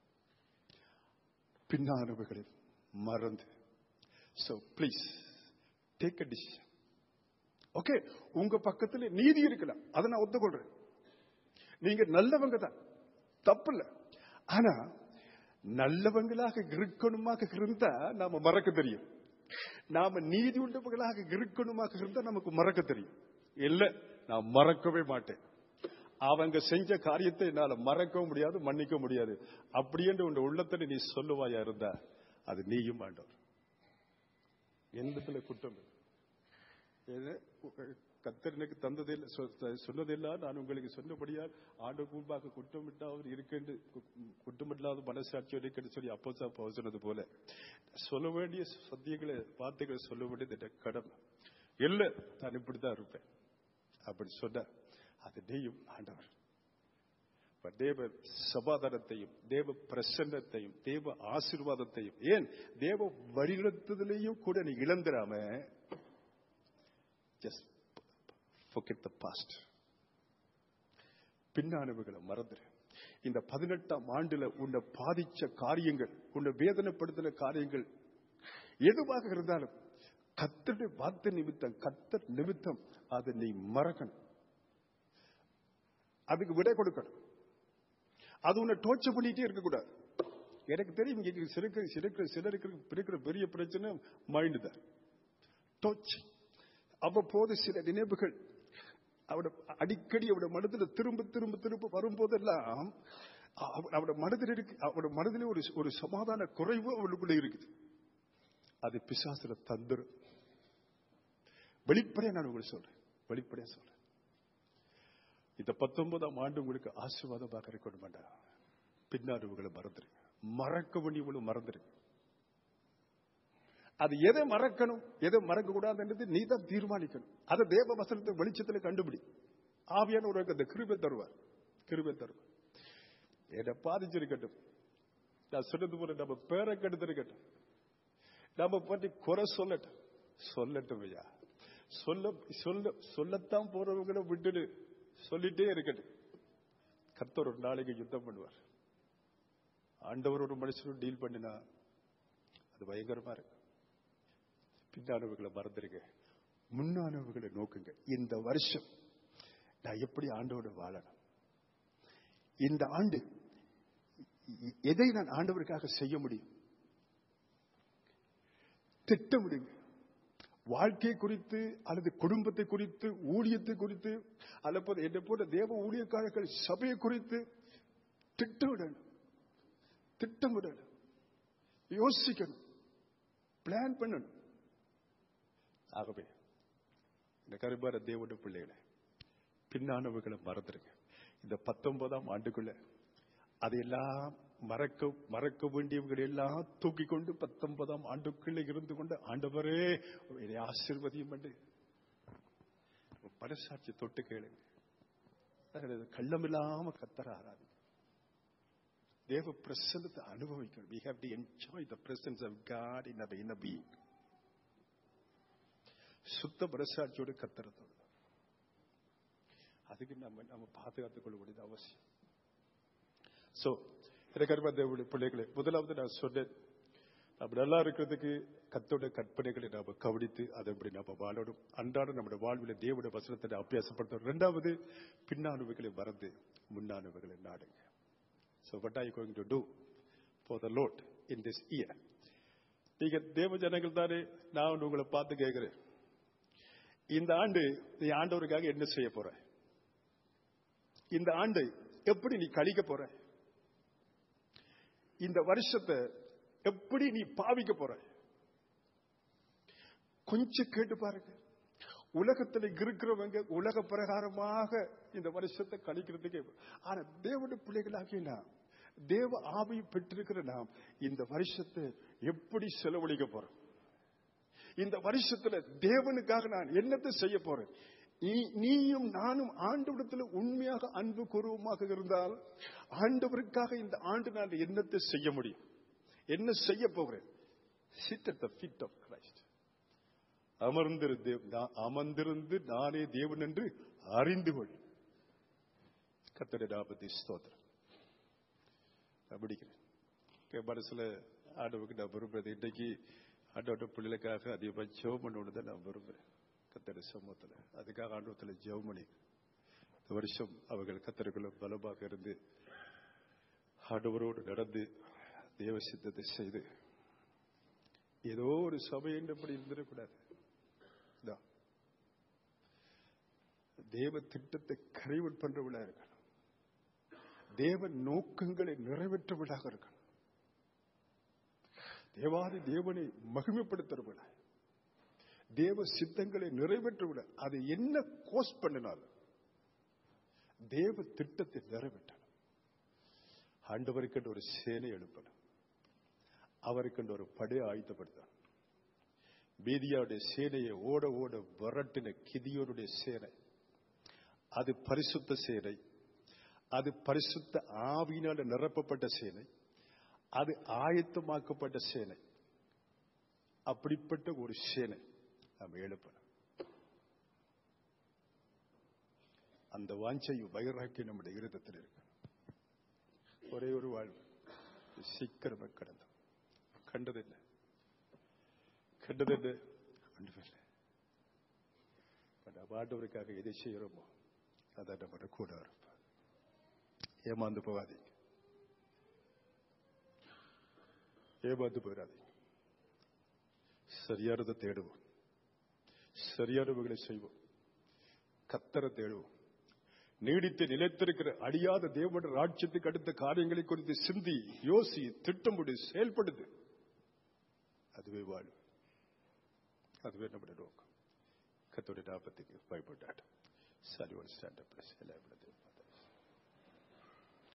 பின்னானவைகளில் மறந்து So please take a decision. Okay உங்க பக்கத்துல நீதி இருக்கலாம் அதை நான் ஒத்துக்கொள்றேன் நீங்க நல்லவங்க தான் தப்பு இல்ல ஆனா நல்லவங்களாக இருக்கணுமாக இருந்தா நாம மறக்க தெரியும் நாம நீதி உள்ளவர்களாக இருக்கணுமாக இருந்தா நமக்கு மறக்க தெரியும் இல்ல நான் மறக்கவே மாட்டேன் அவங்க செஞ்ச காரியத்தை என்னால மறக்கவும் முடியாது மன்னிக்க முடியாது அப்படியே உன் உள்ளத்துல நீ சொல்லுவாயா இருந்தா அது நீயும் ஆண்டவர் எந்தத்துல குற்றம் இல்லை. ஏன்னா, கர்த்தர் எனக்கு தந்ததில் சொன்னதெல்லாம் நான் உங்களுக்கு சொன்னபடியால் ஆண்டு முன்பாக குற்றமிட்டா அவர் இருக்கேன்னு குற்றமில்லாத மனசாட்சியோடு இருக்கேன்னு சொல்லி அப்போ தான் சொன்னது போல சொல்ல வேண்டிய சத்தியங்களை வார்த்தைகளை சொல்ல வேண்டியது என் கடமை இல்ல நான் இப்படித்தான் இருப்பேன் அப்படி சொன்ன அது நீயும் ஆண்டவர் இப்ப தேவ சமாதானத்தையும் தேவ பிரசன்னத்தையும் தேவ ஆசீர்வாதத்தையும் ஏன் தேவ வழிநடத்துதலையும் கூட நீ இழந்துடாம just forget the past பின்னானவுகளை மறந்துரு இந்த பதினெட்டாம் ஆண்டுல உன்னை பாதிச்ச காரியங்கள் உன்னை வேதனைப்படுத்தின காரியங்கள் எதுவாக இருந்தாலும் கத்தருடைய வார்த்தை நிமித்தம் கத்தர் நிமித்தம் அதை நீ மறக்கணும் அதுக்கு விடை கொடுக்கணும் அது உன்னை டோர்ச்சர் பண்ணிட்டே இருக்கக்கூடாது எனக்கு தெரியும் இங்க சிறுக்கிற சிறுக்கிற சிலருக்கு இருக்கிற பெரிய பிரச்சனை மைண்ட் தான் டோர்ச் அவ்வப்போது சில நினைவுகள் அவட அடிக்கடி அவட மனதில் திரும்ப திரும்ப திரும்ப வரும்போதெல்லாம் அவ- அவட மனதில் இருக்கு அவட மனதில் ஒரு ஒரு சமாதான குறைவு அவளுக்குள்ள இருக்குது அது பிசாசுல தந்துரும் வெளிப்படையா நான் உங்களுக்கு சொல்றேன் வெளிப்படையா சொல்றேன் இந்த பத்தொன்பதாம் ஆண்டு உங்களுக்கு ஆசீர்வாதமாக இருக்கணும் வேண்டாம் பின்னாடி உங்களை மறந்துருங்க மறக்க வேண்டியவங்களும் மறந்துருங்க அது எதை மறக்கணும் எதை மறக்க கூடாதுன்றது நீ தான் தீர்மானிக்கணும் அதை தேவ வசனத்தை வெளிச்சத்துல கண்டுபிடி ஆவியான ஒரு அந்த கிருபை தருவார் கிருபை தருவார் என்னை பாதிச்சிருக்கட்டும் நான் சொன்னது போல நம்ம பேரை கெடுத்திருக்கட்டும் நம்ம பற்றி குறை சொல்லட்டும் சொல்லட்டும் ஐயா சொல்ல சொல்ல சொல்லத்தான் போறவங்களை விட்டுடு சொல்லிட்டே இருக்கட்டும் கர்த்தர் ஒரு நாளைக்கு யுத்தம் பண்ணுவார் ஆண்டவர் ஒரு மனுஷனும் டீல் பண்ணினா அது பயங்கரமா இருக்கு பின்னானவர்களை மறந்துருங்க முன்னானவர்களை நோக்குங்க இந்த வருஷம் நான் எப்படி ஆண்டோட வாழணும் இந்த ஆண்டு எ- எதை நான் ஆண்டவருக்காக செய்ய முடியும் திட்டமிடுங்க வாழ்க்கை குறித்து அல்லது குடும்பத்தை குறித்து ஊழியத்தை குறித்து அல்லது என்னை போன்ற தேவ ஊழியக்காரர்கள் சபையை குறித்து திட்டமிடணும் திட்டமிடணும் யோசிக்கணும் பிளான் பண்ணணும் ஆகவே இந்த கருபார தேவனுடைய பிள்ளைகளை பின்னானவர்களை மறந்துருங்க இந்த பத்தொன்பதாம் ஆண்டுக்குள்ள அதையெல்லாம் மறக்க மறக்க வேண்டியவங்களை எல்லாம் தூக்கி கொண்டு பத்தொன்பதாம் ஆண்டுக்குள்ள இருந்து கொண்டு ஆண்டவரே என்னை ஆசீர்வதியும் என்று பரசாட்சி தொட்டு கேளுங்க அதாவது கள்ளமில்லாம கத்தர ஆராதி தேவ பிரசன்னத்தை அனுபவிக்கணும் we have to enjoy the presence of God in our inner being சுத்த பிரசாட்சியோடு கத்தரத்தோடு அதுக்கு நம்ம நம்ம பாதுகாத்துக் கொள்ள வேண்டியது அவசியம் சோ எனக்கு அருமை தேவனுடைய பிள்ளைகளே முதலாவது நான் சொன்னேன் நம்ம நல்லா இருக்கிறதுக்கு கத்தோட கற்பனைகளை நாம கவனித்து அதன்படி நாம வாழணும் அன்றாடம் நம்முடைய வாழ்வில் தேவனுடைய வசனத்தை அபியாசப்படுத்தணும் ரெண்டாவது பின்னானுவைகளை மறந்து முன்னானுவைகளை நாடுங்க So what are you going to do for the Lord in this year? நீங்க தேவ ஜனங்கள் தானே நான் உங்களை பார்த்து கேட்கிறேன் இந்த ஆண்டு நீ ஆண்டவருக்காக என்ன செய்ய போற இந்த ஆண்டு எப்படி நீ கழிக்க போற இந்த வருஷத்தை எப்படி நீ பாவிக்க போற கொஞ்சம் கேட்டு பாருங்க உலகத்துல இருக்கிறவங்க உலக பிரகாரமாக இந்த வருஷத்தை கழிக்கிறதுக்கே ஆனா தேவனுடைய பிள்ளைகளாகிய நாம் தேவ ஆவி பெற்றிருக்கிற நாம் இந்த வருஷத்தை எப்படி செலவழிக்க போறோம் இந்த வருஷத்துல தேவனுக்காக நான் என்னத்தை செய்ய போறேன் நீ- நீயும் நானும் ஆண்டவரிடத்துல உண்மையாக அன்பு கூறுவமாக இருந்தால் ஆண்டவருக்காக இந்த ஆண்டு நான் என்னத்தை செய்ய முடியும் என்ன செய்ய போகிறேன் sit at the feet of Christ அமர்ந்திருந்து நான் அமர்ந்திருந்து நானே தேவன் என்று அறிந்து கொள் கத்தட நாபதி ஸ்தோத்திரம் நான் முடிக்கிறேன் என் மனசுல ஆண்டவருக்கு நான் விரும்புறது இன்னைக்கு ஆண்டோட பிள்ளைகளுக்காக அதிகமாக ஜெபம் பண்ணணும் தான் நான் விரும்புறேன் கத்தட சமூகத்தில் அதுக்காக ஆண்டவத்தில் ஜெபம் பண்ணி இந்த வருஷம் அவர்கள் கத்தருக்குள்ள பலமாக இருந்து ஆண்டவரோடு நடந்து தேவ சித்தத்தை செய்து ஏதோ ஒரு சபை என்றபடி இருந்துடக்கூடாது இதான். தேவ திட்டத்தை கரைவட் பண்றவளா இருக்கணும் தேவ நோக்கங்களை நிறைவேற்றவளாக இருக்கணும் தேவாதி தேவனை மகிமைப்படுத்துறவளா தேவ சித்தங்களை நிறைவேற்றவிட அது என்ன கோஸ் பண்ணினாலும் தேவ திட்டத்தை நிறைவேற்றணும் ஆண்டவருக்கென்று ஒரு சேனை எழுப்பணும் அவருக்கென்று ஒரு படையை ஆயுதப்படுத்தணும் மீதியாவுடைய சேனையை ஓட ஓட விரட்டின கிதியோனுடைய சேனை அது பரிசுத்த சேனை அது பரிசுத்த ஆவியினால நிரப்பப்பட்ட சேனை அது ஆயத்தமாக்கப்பட்ட சேனை அப்படிப்பட்ட ஒரு சேனை நாம் எழுப்பணும் அந்த வாஞ்சையும் வைராக்கி நம்முடைய இருதத்தில் இருக்கு ஒரே ஒரு வாழ்வு சீக்கிரமா கடந்தோம் கண்டதில்லை கண்டதில்லை ஒன்றுமில்லை நம்ம ஆண்டவருக்காக எதை செய்கிறோமோ அதை நம்ம கூட இருப்போம் ஏமாந்து போகாதீங்க ஏமாந்து போயிடாதீங்க சரியானதை தேடுவோம் சரியானவர்களை செய்வோம் கத்தரை தேடுவோம் நீடித்து நிலைத்திருக்கிற அடியாத தேவனுடைய ராட்சியத்துக்கு அடுத்த காரியங்களை குறித்து சிந்தி யோசி திட்டமிடு செயல்படுது அதுவே வாழ்வு அதுவே நம்முடைய நோக்கம் கத்தோடைய நாற்பத்துக்கு பயப்பட்டாட்டம் சரி ஒரு ஸ்டாண்டப் எல்லாம்